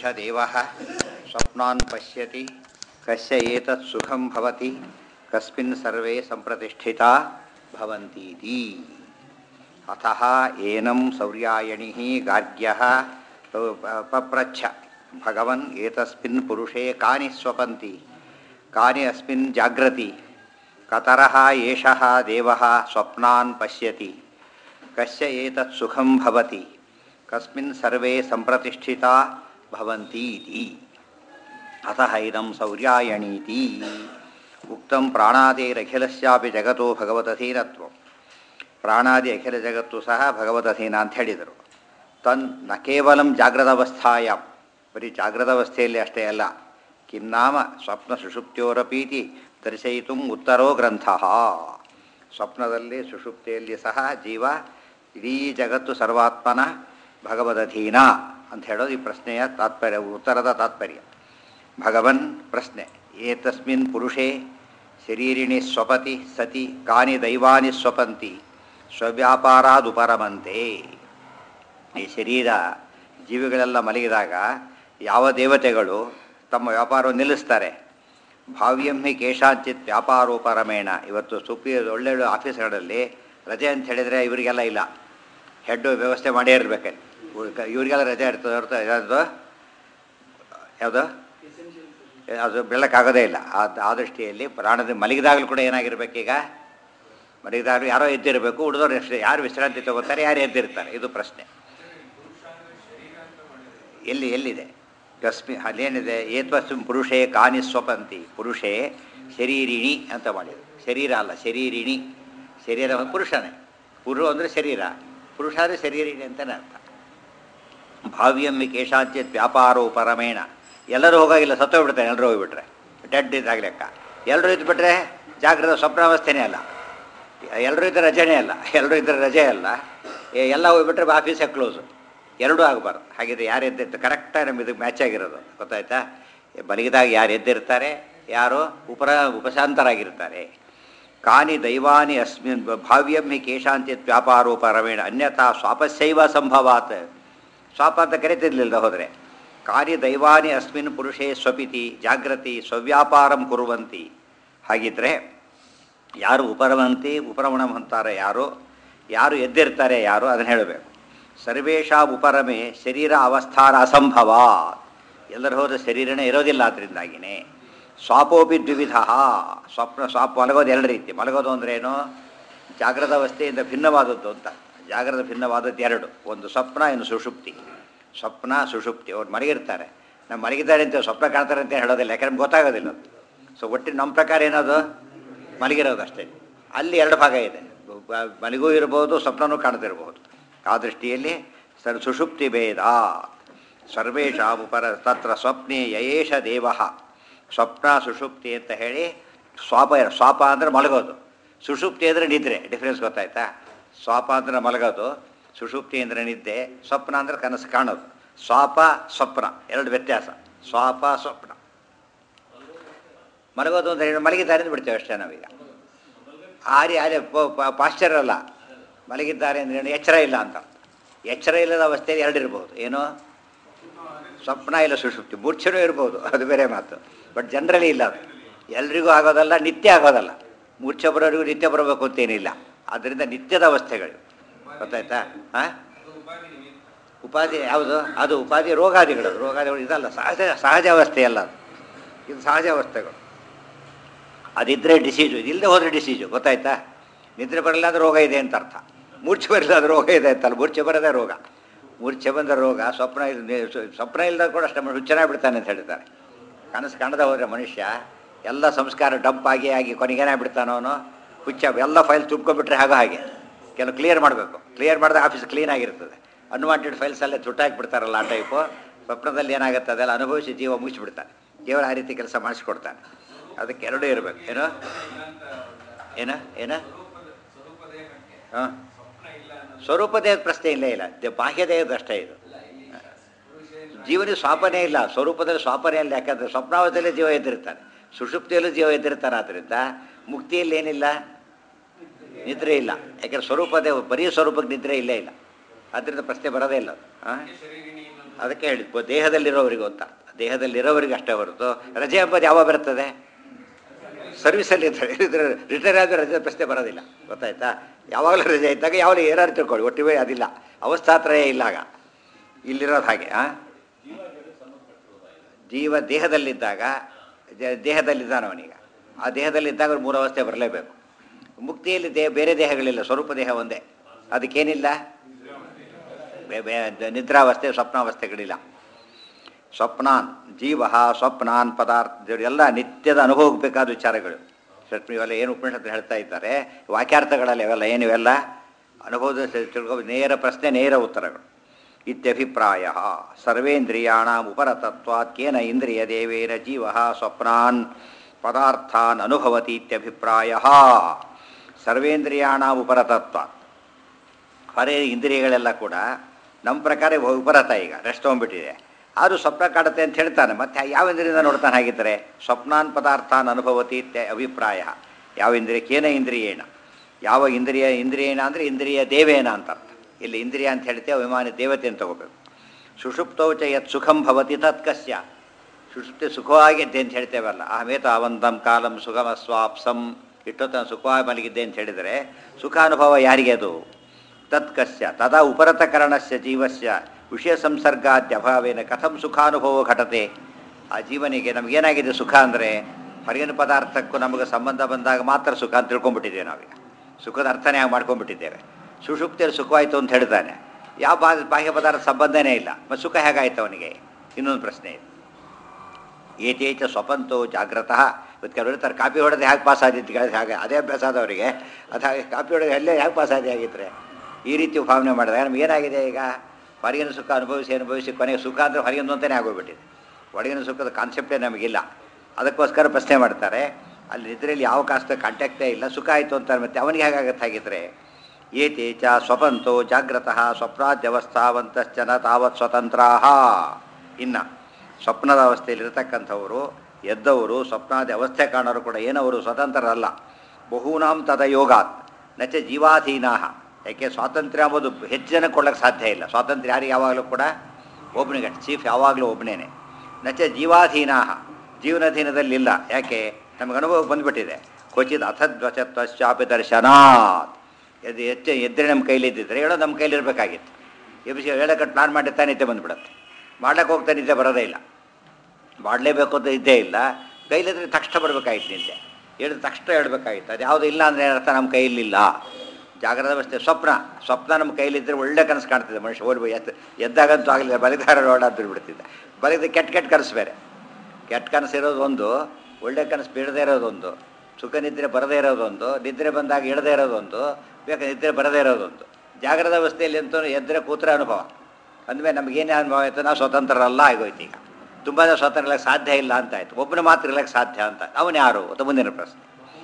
ದೇವಃ ಸ್ವಪ್ನಾನ್ ಪಶ್ಯತಿ ಕಸ್ಯ ಏತತ್ ಸುಖಂ ಭವತಿ ಕಸ್ಮಿನ್ ಸರ್ವೇ ಸಂಪ್ರತಿಷ್ಠಿತಾ ಭವಂತೀತಿ ಅತಃ ಏನಂ ಸೌರ್ಯಾಯಣಿः ಗಾರ್ಗ್ಯः ಪಪ್ರಚ್ಛ ಭಗವನ್ ಏತಸ್ಮಿನ್ ಪುರುಷೇ ಕಾನಿ ಸ್ವಪಂತಿ ಕಾನಿ ಅಸ್ಮಿನ್ ಜಾಗ್ರತಿ ಕತರಃ ಏಷಃ ದೇವಃ ಸ್ವಪ್ನಾನ್ ಪಶ್ಯತಿ ಕಸ್ಯ ಏತತ್ ಸುಖಂ ಭವತಿ ಕಸ್ಮಿನ್ ಸರ್ವೇ ಸಂಪ್ರತಿಷ್ಠಿತಾ ಭವಂತೀತಿ ಅತಃ ಇದಂ ಸೌರ್ಯಾಯಣೀತಿ ಉಕ್ತಂ ಪ್ರಾಣಾದೇರಖಿಲಸ್ಯಾಪಿ ಜಗತ್ತೋ ಭಗವತಧೀನತ್ವ ಪ್ರಾಣಾದಿ ಅಖಿಲ ಜಗತ್ತು ಸಹ ಭಗವತಧೀನ ಅಂತ ಹೇಳಿದರು ತನ್ ನ ಕೇವಲಂ ಜಾಗ್ರದವಸ್ಥಾಯಾಂ ಬರೀ ಜಾಗ್ರದವಸ್ಥೆಯಲ್ಲಿ ಅಷ್ಟೇ ಅಲ್ಲ ಕಿಂ ನಾಮ ಸ್ವಪ್ನ ಸುಷುಪ್ತಿಯೋರಪೀತಿ ದರ್ಶಯಿತು ಉತ್ತರೋ ಗ್ರಂಥ ಸ್ವಪ್ನದಲ್ಲಿ ಸುಷುಪ್ತಿಯಲ್ಲಿ ಸಹ ಜೀವ ಇಡೀ ಜಗತ್ತು ಸರ್ವಾತ್ಮನ ಭಗವದಧೀನ ಅಂತ ಹೇಳೋದು ಈ ಪ್ರಶ್ನೆಯ ತಾತ್ಪರ್ಯ ಉತ್ತರದ ತಾತ್ಪರ್ಯ ಭಗವನ್ ಪ್ರಶ್ನೆ ಏತಸ್ಮಿನ್ ಪುರುಷೇ ಶರೀರಿಣಿ ಸ್ವಪತಿ ಸತಿ ಕಾನಿ ದೈವಾನಿ ಸ್ವಪಂತಿ ಸ್ವವ್ಯಾಪಾರಾದುಪರಮಂತೆ ಈ ಶರೀರ ಜೀವಿಗಳೆಲ್ಲ ಮಲಗಿದಾಗ ಯಾವ ದೇವತೆಗಳು ತಮ್ಮ ವ್ಯಾಪಾರವನ್ನು ನಿಲ್ಲಿಸ್ತಾರೆ ಭಾವ್ಯಂ ಹಿ ಕೇಶಾಂಚಿತ್ ವ್ಯಾಪಾರೋಪರಮೇಣ ಇವತ್ತು ಸುಪ್ರಿ ಒಳ್ಳೊಳ್ಳೆ ಆಫೀಸ್ಗಳಲ್ಲಿ ರಜೆ ಅಂತ ಹೇಳಿದರೆ ಇವರಿಗೆಲ್ಲ ಇಲ್ಲ ಹೆಡ್ ವ್ಯವಸ್ಥೆ ಮಾಡೇ ಇರಬೇಕಲ್ಲಿ ಇವರಿಗೆಲ್ಲ ರಜೆ ಇರ್ತದೆ ಹೊರತು ಯಾವುದು ಯಾವುದು ಅದು ಬೆಳಕಾಗೋದೇ ಇಲ್ಲ ಆ ಆ ದೃಷ್ಟಿಯಲ್ಲಿ ಪ್ರಾಣದ ಮಲಗಿದಾಗಲೂ ಕೂಡ ಏನಾಗಿರ್ಬೇಕೀಗ ಮಲಗಿದಾಗಲೂ ಯಾರೋ ಎದ್ದಿರಬೇಕು ಉಳಿದವ್ರು ಎಷ್ಟು ಯಾರು ವಿಶ್ರಾಂತಿ ತಗೋತಾರೆ ಯಾರು ಎದ್ದಿರ್ತಾರೆ ಇದು ಪ್ರಶ್ನೆ ಎಲ್ಲಿ ಎಲ್ಲಿದೆ ಕಸ್ಮಿ ಅಲ್ಲೇನಿದೆ ಏತ್ವಸ್ಮಿನ್ ಪುರುಷೇ ಕಾನಿ ಸ್ವಪಂತಿ ಪುರುಷೇ ಶರೀರಿಣಿ ಅಂತ ಮಾಡಿದ್ರು ಶರೀರ ಅಲ್ಲ ಶರೀರಿಣಿ ಶರೀರ ಪುರುಷನೇ ಪುರು ಅಂದರೆ ಶರೀರ ಪುರುಷ ಅಂದರೆ ಶರೀರಿಣಿ ಅಂತಲೇ ಅರ್ಥ ಭಾವ್ಯಂ ಕೇಶಾಂಚಿತ್ ವ್ಯಾಪಾರೋ ಪರಮೇಣ ಎಲ್ಲರೂ ಹೋಗೋಗಿಲ್ಲ ಸತ್ತೋಗ್ಬಿಡ್ತಾರೆ ಎಲ್ಲರೂ ಹೋಗಿಬಿಟ್ರೆ ಡೆಡ್ ಇದ್ದಾಗ ಲೆಕ್ಕ ಎಲ್ಲರೂ ಇದ್ಬಿಟ್ರೆ ಜಾಗ್ರದ ಸ್ವಪ್ನಾವಸ್ಥೆನೇ ಅಲ್ಲ ಎಲ್ಲರೂ ಇದ್ದರೆ ರಜೆನೇ ಅಲ್ಲ ಎಲ್ಲರೂ ಇದ್ದರೆ ರಜೆ ಅಲ್ಲ ಏ- ಎಲ್ಲ ಹೋಗ್ಬಿಟ್ರೆ ಆಫೀಸೇ ಕ್ಲೋಸು ಎರಡೂ ಆಗಬಾರ್ದು ಹಾಗಿದ್ರೆ ಯಾರು ಎದ್ದಿರ್ತಾರೆ ಕರೆಕ್ಟಾಗಿ ನಮಗೆ ಇದಕ್ಕೆ ಮ್ಯಾಚ್ ಆಗಿರೋದು ಗೊತ್ತಾಯ್ತಾ ಬಲಗಿದಾಗ ಯಾರು ಎದ್ದಿರ್ತಾರೆ ಯಾರು ಉಪರ ಉಪಶಾಂತರಾಗಿರ್ತಾರೆ ಕಾನಿ ದೈವಾನಿ ಅಸ್ಮಿನ್ ಭಾವ್ಯಂ ಹಿ ಕೇಶಾಂಚಿತ್ ವ್ಯಾಪಾರೋಪರಮೇಣ ಅನ್ಯಥಾ ಸ್ವಾಪಸ್ಯೈವ ಸಂಭವಾತ್ ಸ್ವಾಪ ಅಂತ ಕರಿತಿರ್ಲಿಲ್ಲ ಹೋದರೆ ಕಾರ್ಯ ದೈವಾನಿ ಅಸ್ಮಿನ್ ಪುರುಷೇ ಸ್ವಪಿತಿ ಜಾಗೃತಿ ಸ್ವವ್ಯಾಪಾರಂ ಕುರುವಂತಿ ಹಾಗಿದ್ರೆ ಯಾರು ಉಪರವಂತಿ ಉಪರಮಣಂ ಅಂತಾರೆ ಯಾರು ಯಾರು ಎದ್ದಿರ್ತಾರೆ ಯಾರು ಅದನ್ನು ಹೇಳಬೇಕು ಸರ್ವೇಶಾ ಉಪರಮೆ ಶರೀರ ಅವಸ್ಥಾನ ಅಸಂಭವ ಎಲ್ಲರೂ ಹೋದ ಶರೀರನೇ ಇರೋದಿಲ್ಲ ಅದರಿಂದಾಗಿನೇ ಸ್ವಾಪೋಪಿ ದ್ವಿವಿಧ ಸ್ವಪ್ನ ಸ್ವಾಪ ಮಲಗೋದು ಎರಡು ರೀತಿ ಮಲಗೋದು ಅಂದ್ರೇನು ಜಾಗ್ರದ ಅವಸ್ಥೆಯಿಂದ ಭಿನ್ನವಾದದ್ದು ಅಂತ ಜಾಗ್ರದ ಭಿನ್ನವಾದದ್ದು ಎರಡು ಒಂದು ಸ್ವಪ್ನ ಇನ್ನು ಸುಷುಪ್ತಿ ಸ್ವಪ್ನ ಸುಷುಪ್ತಿ ಅವ್ರು ಮಲಗಿರ್ತಾರೆ ನಾವು ಮಲಗಿದ್ದಾರೆ ಅಂತ ಸ್ವಪ್ನ ಕಾಣ್ತಾರೆ ಅಂತ ಹೇಳೋದಿಲ್ಲ ಯಾಕಂದ್ರೆ ಗೊತ್ತಾಗೋದಿಲ್ಲ ಅದು ಸೊ ಒಟ್ಟಿನ ನಮ್ಮ ಪ್ರಕಾರ ಏನದು ಮಲಗಿರೋದು ಅಷ್ಟೇ ಅಲ್ಲಿ ಎರಡು ಭಾಗ ಇದೆ ಬ- ಮಲಗೂ ಇರ್ಬೋದು ಸ್ವಪ್ನನೂ ಕಾಣ್ತಿರ್ಬೋದು ಆ ದೃಷ್ಟಿಯಲ್ಲಿ ಸರ್ ಸುಷುಪ್ತಿ ಭೇದ ಸರ್ವೇಶ ಉಪರ ತತ್ರ ಸ್ವಪ್ನೆ ಯಯೇಶ ದೇವ ಸ್ವಪ್ನ ಸುಷುಪ್ತಿ ಅಂತ ಹೇಳಿ ಸ್ವಾಪ ಸ್ವಾಪ ಅಂದರೆ ಮಲಗೋದು ಸುಷುಪ್ತಿ ಅಂದರೆ ನಿದ್ರೆ ಡಿಫ್ರೆನ್ಸ್ ಗೊತ್ತಾಯ್ತಾ ಸ್ವಾಪ ಅಂದರೆ ಮಲಗೋದು ಸುಷುಪ್ತಿ ಅಂದರೆ ನಿದ್ದೆ ಸ್ವಪ್ನ ಅಂದರೆ ಕನಸು ಕಾಣೋದು ಸ್ವಾಪ ಸ್ವಪ್ನ ಎರಡು ವ್ಯತ್ಯಾಸ ಸ್ವಾಪ ಸ್ವಪ್ನ ಮಲಗೋದು ಅಂದರೆ ಏನು ಮಲಗಿದ್ದಾರೆ ಅಂತ ಬಿಡ್ತೇವೆ ಅಷ್ಟೇ ನಾವೀಗ ಆರಿ ಆರಿ ಪಾಶ್ಚರ್ ಅಲ್ಲ ಮಲಗಿದ್ದಾರೆ ಅಂದ್ರೆ ಏನು ಎಚ್ಚರ ಇಲ್ಲ ಅಂತ ಎಚ್ಚರ ಇಲ್ಲದ ಅವಸ್ಥೆಯಲ್ಲಿ ಎರಡು ಇರ್ಬೋದು ಏನು ಸ್ವಪ್ನ ಇಲ್ಲ ಸುಷುಪ್ತಿ ಮೂರ್ಛೆನೂ ಇರ್ಬೋದು ಅದು ಬೇರೆ ಮಾತು ಬಟ್ ಜನರಲಿ ಇಲ್ಲ ಅದು ಎಲ್ರಿಗೂ ಆಗೋದಲ್ಲ ನಿತ್ಯ ಆಗೋದಲ್ಲ ಮೂರ್ಛೆ ಬರೋರಿಗೂ ನಿತ್ಯ ಬರಬೇಕು ಅಂತೇನಿಲ್ಲ ಆದ್ದರಿಂದ ನಿತ್ಯದ ಅವಸ್ಥೆಗಳು ಗೊತ್ತಾಯ್ತಾ ಹಾಂ ಉಪಾಧಿ ಯಾವುದು ಅದು ಉಪಾಧಿ ರೋಗಾದಿಗಳು ರೋಗಾದಿಗಳು ಇದಲ್ಲ ಸಹಜ ಸಹಜ ಅವಸ್ಥೆ ಅಲ್ಲ ಅದು ಇದು ಸಹಜ ಅವಸ್ಥೆಗಳು ಅದಿದ್ದರೆ ಡಿಸೀಜು ಇದಿಲ್ಲದೆ ಹೋದರೆ ಡಿಸೀಜು ಗೊತ್ತಾಯ್ತಾ ನಿದ್ರೆ ಬರಲ್ಲ ಅಂದ್ರೆ ರೋಗ ಇದೆ ಅಂತ ಅರ್ಥ ಮೂರ್ಛೆ ಬರಲ್ಲ ಅದು ರೋಗ ಇದೆ ಅಂತಲ್ಲ ಮೂರ್ಛೆ ಬರೋದೇ ರೋಗ ಮೂರ್ಛೆ ಬಂದ ರೋಗ ಸ್ವಪ್ನ ಇಲ್- ಸ್ವಪ್ನ ಇಲ್ಲದ ಕೂಡ ಅಷ್ಟೇ ಹುಚ್ಚನಾಗಿ ಬಿಡ್ತಾನೆ ಅಂತ ಹೇಳ್ತಾರೆ ಕನಸು ಕಾಣದ ಹೋದರೆ ಮನುಷ್ಯ ಎಲ್ಲ ಸಂಸ್ಕಾರ ಡಂಪ್ ಆಗಿ ಆಗಿ ಕೊನೆಗೇನೇ ಬಿಡ್ತಾನೋ ಅವನು ಹುಚ್ಚ ಎಲ್ಲ ಫೈಲ್ ತುಂಬ್ಕೊಂಡ್ಬಿಟ್ರೆ ಹಾಗೋ ಹಾಗೆ ಕೆಲವು ಕ್ಲಿಯರ್ ಮಾಡಬೇಕು ಕ್ಲಿಯರ್ ಮಾಡಿದ್ರೆ ಆಫೀಸ್ ಕ್ಲೀನ್ ಆಗಿರ್ತದೆ ಅನ್ವಾಂಟೆಡ್ ಫೈಲ್ಸ್ ಅಲ್ಲೇ ತುಟ್ಟಾಕಿ ಬಿಡ್ತಾರಲ್ಲ ಆ ಟೈಪು ಸ್ವಪ್ನದಲ್ಲಿ ಏನಾಗುತ್ತೆ ಅದೆಲ್ಲ ಅನುಭವಿಸಿ ಜೀವ ಮುಗಿಸ್ಬಿಡ್ತಾನೆ ದೇವರ ಆ ರೀತಿ ಕೆಲಸ ಮಾಡಿಸ್ಕೊಡ್ತಾನೆ ಅದಕ್ಕೆ ಎರಡೂ ಇರಬೇಕು ಏನು ಏನು ಏನು ಹಾಂ ಸ್ವರೂಪ ದೇಹದ ಪ್ರಶ್ನೆ ಇಲ್ಲೇ ಇಲ್ಲ ದೇ- ಬಾಹ್ಯ ದೇಹದ ಅಷ್ಟೇ ಇದು ಜೀವನ ಸ್ವಾಪನೇ ಇಲ್ಲ ಸ್ವರೂಪದಲ್ಲಿ ಸ್ವಾಪನೇ ಇಲ್ಲ ಯಾಕಂದರೆ ಸ್ವಪ್ನಾವಸ್ಥೆಯಲ್ಲಿ ಜೀವ ಎದ್ದಿರ್ತಾನೆ ಸುಷುಪ್ತಿಯಲ್ಲೂ ಜೀವ ಎದ್ದಿರ್ತಾನೆ ಆದ್ದರಿಂದ ಮುಕ್ತಿಯಲ್ಲಿ ಏನಿಲ್ಲ ನಿದ್ರೆ ಇಲ್ಲ ಯಾಕಂದ್ರೆ ಸ್ವರೂಪದೇ ಬರೀ ಸ್ವರೂಪಕ್ಕೆ ನಿದ್ರೆ ಇಲ್ಲೇ ಇಲ್ಲ ಆದ್ದರಿಂದ ಪ್ರಶ್ನೆ ಬರೋದೇ ಇಲ್ಲ ಅದು ಹಾಂ ಅದಕ್ಕೆ ಹೇಳಿದ್ವು ದೇಹದಲ್ಲಿರೋವರಿಗೂ ಅಂತ ದೇಹದಲ್ಲಿರೋವರಿಗೆ ಅಷ್ಟೇ ಹೊರತು ರಜೆ ಎಂಬುದು ಯಾವಾಗ ಬರ್ತದೆ ಸರ್ವಿಸಲ್ಲಿ ಇದ್ರೆ ರಿಟೈರ್ ಆದರೆ ರಜೆ ಪ್ರಶ್ನೆ ಬರೋದಿಲ್ಲ ಗೊತ್ತಾಯ್ತಾ ಯಾವಾಗಲೂ ರಜೆ ಇದ್ದಾಗ ಯಾವಾಗಲೂ ಏನಾದ್ರು ತಿಳ್ಕೊಳ್ಳಿ ಒಟ್ಟಿಗೆ ಅದಿಲ್ಲ ಅವಸ್ಥಾತ್ರಯೇ ಇಲ್ಲ ಆಗ ಇಲ್ಲಿರೋದು ಹಾಗೆ ಆ ಜೀವ ದೇಹದಲ್ಲಿದ್ದಾಗ ಜ- ದೇಹದಲ್ಲಿದ್ದಾನೆ ಅವನೀಗ ಆ ದೇಹದಲ್ಲಿದ್ದಾಗ ಅವ್ರು ಮೂರು ಅವಸ್ಥೆ ಬರಲೇಬೇಕು ಮುಕ್ತಿಯಲ್ಲಿ ದೇಹ ಬೇರೆ ದೇಹಗಳಿಲ್ಲ ಸ್ವರೂಪ ದೇಹ ಒಂದೇ ಅದಕ್ಕೇನಿಲ್ಲ ಬೇ- ಬೇ- ನಿದ್ರಾವಸ್ಥೆ ಸ್ವಪ್ನಾವಸ್ಥೆಗಳಿಲ್ಲ ಸ್ವಪ್ನಾನ್ ಜೀವ ಸ್ವಪ್ನಾನ್ ಪದಾರ್ಥ ಎಲ್ಲ ನಿತ್ಯದ ಅನುಭವಕ್ಕೆ ಬೇಕಾದ ವಿಚಾರಗಳು ಸ್ವಲ್ಪ ಇವೆಲ್ಲ ಏನು ಉಪನಿಷತ್ತು ಹೇಳ್ತಾ ಇದ್ದಾರೆ ವಾಕ್ಯಾರ್ಥಗಳಲ್ಲಿ ಅವೆಲ್ಲ ಏನಿವೆಲ್ಲ ಅನುಭವದ ಸ- ತಿಳ್ಕೊ ನೇರ ಪ್ರಶ್ನೆ ನೇರ ಉತ್ತರಗಳು ಇತ್ಯಭಿಪ್ರಾಯ ಸರ್ವೇಂದ್ರಿಯಾಣ ಉಪರತತ್ವಾತ್ ಕೇನ ಇಂದ್ರಿಯ ದೇವೇನ ಜೀವ ಸ್ವಪ್ನಾನ್ ಪದಾರ್ಥಾನ್ ಅನುಭವತಿ ಇತ್ಯಭಿಪ್ರಾಯ ಸರ್ವೇಂದ್ರಿಯಾಣ ಉಪರತತ್ವಾತ್ ಹೊರೆ ಇಂದ್ರಿಯಗಳೆಲ್ಲ ಕೂಡ ನಮ್ಮ ಪ್ರಕಾರ ಉಪರತ ಈಗ ರೆಸ್ಟ್ ತೊಗೊಂಡ್ಬಿಟ್ಟಿದೆ ಆದರೂ ಸ್ವಪ್ನ ಕಾಡುತ್ತೆ ಅಂತ ಹೇಳ್ತಾನೆ ಮತ್ತೆ ಯಾವ ಇಂದ್ರಿಯಿಂದ ನೋಡ್ತಾನೆ ಹಾಗಿದ್ದರೆ ಸ್ವಪ್ನಾನ್ ಪದಾರ್ಥಾನ್ ಅನುಭವತಿ ಇತ್ಯ ಅಭಿಪ್ರಾಯ ಯಾವ ಇಂದ್ರಿಯಕ್ಕೇನ ಇಂದ್ರಿಯೇಣ ಯಾವ ಇಂದ್ರಿಯ ಇಂದ್ರಿಯೇಣ ಅಂದರೆ ಇಂದ್ರಿಯ ದೇವೇನ ಅಂತ ಅರ್ಥ ಇಲ್ಲಿ ಇಂದ್ರಿಯ ಅಂತ ಹೇಳ್ತೇವೆ ಅಭಿಮಾನಿ ದೇವತೆ ಅಂತ ತಗೋಬೇಕು ಸುಷುಪ್ತೌಚ ಯತ್ ಸುಖಂ ಭವತಿ ತತ್ಕಸ್ಯ ಸುಷುಪ್ತಿ ಸುಖವಾಗಿದ್ದೆ ಅಂತ ಹೇಳ್ತೇವಲ್ಲ ಅಹಮೇತ ಅವಂದಂ ಕಾಲಂ ಸುಗಮ ಸ್ವಾಪ್ಸಂ ಇಟ್ಟೊತ್ತ ಸುಖವಾಗಿ ಮಲಗಿದ್ದೆ ಅಂತ ಹೇಳಿದರೆ ಸುಖಾನುಭವ ಯಾರಿಗೆ ಅದು ತತ್ಕಸ್ಯ ತದಾ ಉಪರತಕರಣಸ್ಯ ಜೀವಸ್ಯ ವಿಷಯ ಸಂಸರ್ಗಾದ್ಯಭಾವೇನ ಕಥಂ ಸುಖಾನುಭವ ಘಟತೆ ಆ ಜೀವನಿಗೆ ನಮಗೇನಾಗಿದೆ ಸುಖ ಅಂದರೆ ಹೊರಗಿನ ಪದಾರ್ಥಕ್ಕೂ ನಮಗೆ ಸಂಬಂಧ ಬಂದಾಗ ಮಾತ್ರ ಸುಖ ಅಂತ ತಿಳ್ಕೊಂಡ್ಬಿಟ್ಟಿದ್ದೇವೆ ನಾವೀಗ ಸುಖದ ಅರ್ಥನೇ ಆಗಿ ಮಾಡ್ಕೊಂಡ್ಬಿಟ್ಟಿದ್ದೇವೆ ಸುಷುಪ್ತಿಯಲ್ಲಿ ಸುಖವಾಯಿತು ಅಂತ ಹೇಳ್ತಾನೆ ಯಾವ ಬಾ ಬಾಹ್ಯ ಪದಾರ್ಥ ಸಂಬಂಧನೇ ಇಲ್ಲ ಮತ್ತು ಸುಖ ಹೇಗಾಯ್ತು ಅವನಿಗೆ ಇನ್ನೊಂದು ಪ್ರಶ್ನೆ ಇದೆ ಏತೇಚ ಸ್ವಪಂತೋ ಜಾಗ್ರತಃ ಇವತ್ತು ಕೆಲವರು ಹೇಳ್ತಾರೆ ಕಾಪಿ ಹೊಡೆದು ಹೇಗೆ ಪಾಸ್ ಆದಿತ್ತು ಕೇಳಿದ್ರೆ ಹಾಗೆ ಅದೇ ಅಭ್ಯಾಸ ಆದವರಿಗೆ ಅದು ಹಾಗೆ ಕಾಪಿ ಹೊಡೆದು ಎಲ್ಲೇ ಹೇಗೆ ಪಾಸ್ ಆದಿ ಆಗಿದ್ರೆ ಈ ರೀತಿ ಭಾವನೆ ಮಾಡಿದಾಗ ನಮ್ಗೆ ಏನಾಗಿದೆ ಈಗ ಹೊರಗಿನ ಸುಖ ಅನುಭವಿಸಿ ಅನುಭವಿಸಿ ಕೊನೆಗೆ ಸುಖ ಅಂದರೆ ಹೊರಗಿನ ಅಂತಲೇ ಆಗೋಗ್ಬಿಟ್ಟಿದೆ ಒಳಗಿನ ಸುಖದ ಕಾನ್ಸೆಪ್ಟೇ ನಮಗಿಲ್ಲ ಅದಕ್ಕೋಸ್ಕರ ಪ್ರಶ್ನೆ ಮಾಡ್ತಾರೆ ಅಲ್ಲಿ ನಿದ್ರೆಯಲ್ಲಿ ಯಾವ ಕಾಸ್ತ ಕಾಂಟ್ಯಾಕ್ಟೇ ಇಲ್ಲ ಸುಖ ಆಯಿತು ಅಂತಾರೆ ಮತ್ತೆ ಅವನಿಗೆ ಹೇಗಾಗತ್ತೆ ಹಾಗಿದ್ರೆ ಏತೇ ಚ ಸ್ವಪಂತೋ ಜಾಗ್ರತಃ ಸ್ವಪ್ನಾದ್ಯವಸ್ಥಾವಂತಶ್ಚನ ತಾವತ್ ಸ್ವತಂತ್ರಾ ಇನ್ನು ಸ್ವಪ್ನದ ಅವಸ್ಥೆಯಲ್ಲಿರ್ತಕ್ಕಂಥವರು ಎದ್ದವರು ಸ್ವಪ್ನಾದಿ ಅವಸ್ಥೆ ಕಾಣೋರು ಕೂಡ ಏನವರು ಸ್ವತಂತ್ರರಲ್ಲ ಬಹೂನಾಂ ತದಯೋಗಾತ್ ನಚ ಜೀವಾಧೀನಾ ಯಾಕೆ ಸ್ವಾತಂತ್ರ್ಯ ಅಂಬೋದು ಹೆಚ್ಚು ಜನ ಕೊಡ್ಲಿಕ್ಕೆ ಸಾಧ್ಯ ಇಲ್ಲ ಸ್ವಾತಂತ್ರ್ಯ ಯಾರಿಗೆ ಯಾವಾಗಲೂ ಕೂಡ ಒಬ್ಬನಿಗೆ ಚೀಫ್ ಯಾವಾಗಲೂ ಒಬ್ಬನೇನೆ ನಚ ಜೀವಾಧೀನಾ ಜೀವನಾಧೀನದಲ್ಲಿಲ್ಲ ಯಾಕೆ ನಮಗೆ ಅನುಭವ ಬಂದ್ಬಿಟ್ಟಿದೆ ಕ್ವಚಿತ್ ಅಥದ್ವಚತ್ವಶ್ಚಾಪಿ ದರ್ಶನಾತ್ ಎದ್ದು ಹೆಚ್ಚು ಎದ್ರೆ ನಮ್ಮ ಕೈಲಿದ್ದಿದ್ರೆ ಹೇಳೋ ನಮ್ಮ ಕೈಲಿರಬೇಕಾಗಿತ್ತು ಎಬ್ಸಿ ಹೇಳಕ್ಕೆ ಪ್ಲಾನ್ ಮಾಡಿರ್ತಾ ನಿದ್ದೆ ಬಂದ್ಬಿಡುತ್ತೆ ಮಾಡ್ಲಿಕ್ಕೆ ಹೋಗ್ತಾ ನಿದ್ದೆ ಬರೋದೇ ಇಲ್ಲ ಮಾಡಲೇಬೇಕು ಅಂತ ಇದ್ದೇ ಇಲ್ಲ ಕೈಲಿದ್ರೆ ತಕ್ಷಣ ಬರಬೇಕಾಗಿತ್ತು ನಿದ್ದೆ ಹೇಳಿದ ತಕ್ಷಣ ಹೇಳ್ಬೇಕಾಗಿತ್ತು ಅದು ಯಾವುದು ಇಲ್ಲ ಅಂದರೆ ಏನರ್ಥ ನಮ್ಮ ಕೈಲಿಲ್ಲ ಜಾಗ್ರದ ಅವಸ್ಥೆ ಸ್ವಪ್ನ ಸ್ವಪ್ನ ನಮ್ಮ ಕೈಲಿದ್ದರೆ ಒಳ್ಳೆ ಕನಸು ಕಾಣ್ತಿದೆ ಮನುಷ್ಯ ಓಡಿ ಎದ್ದು ಎದ್ದಾಗಂತೂ ಆಗಲಿಲ್ಲ ಬಲಿದಾರ ಓಡಾದ್ರು ಬಿಡ್ತಿದ್ದ ಬಲಿದ ಕೆಟ್ಟ ಕೆಟ್ಟ ಕನಸು ಬೇರೆ ಕೆಟ್ಟ ಕನಸು ಇರೋದು ಒಂದು ಒಳ್ಳೆ ಕನಸು ಬೀಳದೇ ಇರೋದೊಂದು ಸುಖ ನಿದ್ರೆ ಬರದೇ ಇರೋದೊಂದು ನಿದ್ರೆ ಬಂದಾಗ ಇಳದೇ ಇರೋದೊಂದು ಬೇಕಾದ್ರೆ ನಿದ್ರೆ ಬರದೇ ಇರೋದೊಂದು ಜಾಗ್ರದ ಅವಸ್ಥೆಯಲ್ಲಿ ಅಂತೂ ಎದ್ದರೆ ಕೂತ್ರೆ ಅನುಭವ ಅಂದಮೇಲೆ ನಮಗೇನೇ ಅನುಭವ ಆಯಿತು ನಾವು ಸ್ವತಂತ್ರರಲ್ಲ ಆಗೋಯ್ತು ಈಗ ತುಂಬ ಜನ ಸ್ವತಂತ್ರ ಇರಲಿಕ್ಕೆ ಸಾಧ್ಯ ಇಲ್ಲ ಅಂತ ಆಯ್ತು ಒಬ್ಬನ ಮಾತ್ರ ಇರಲಿಕ್ಕೆ ಸಾಧ್ಯ ಅಂತ ಅವನು ಯಾರು ಅಂತ ಮುಂದಿನ ಪ್ರಶ್ನೆ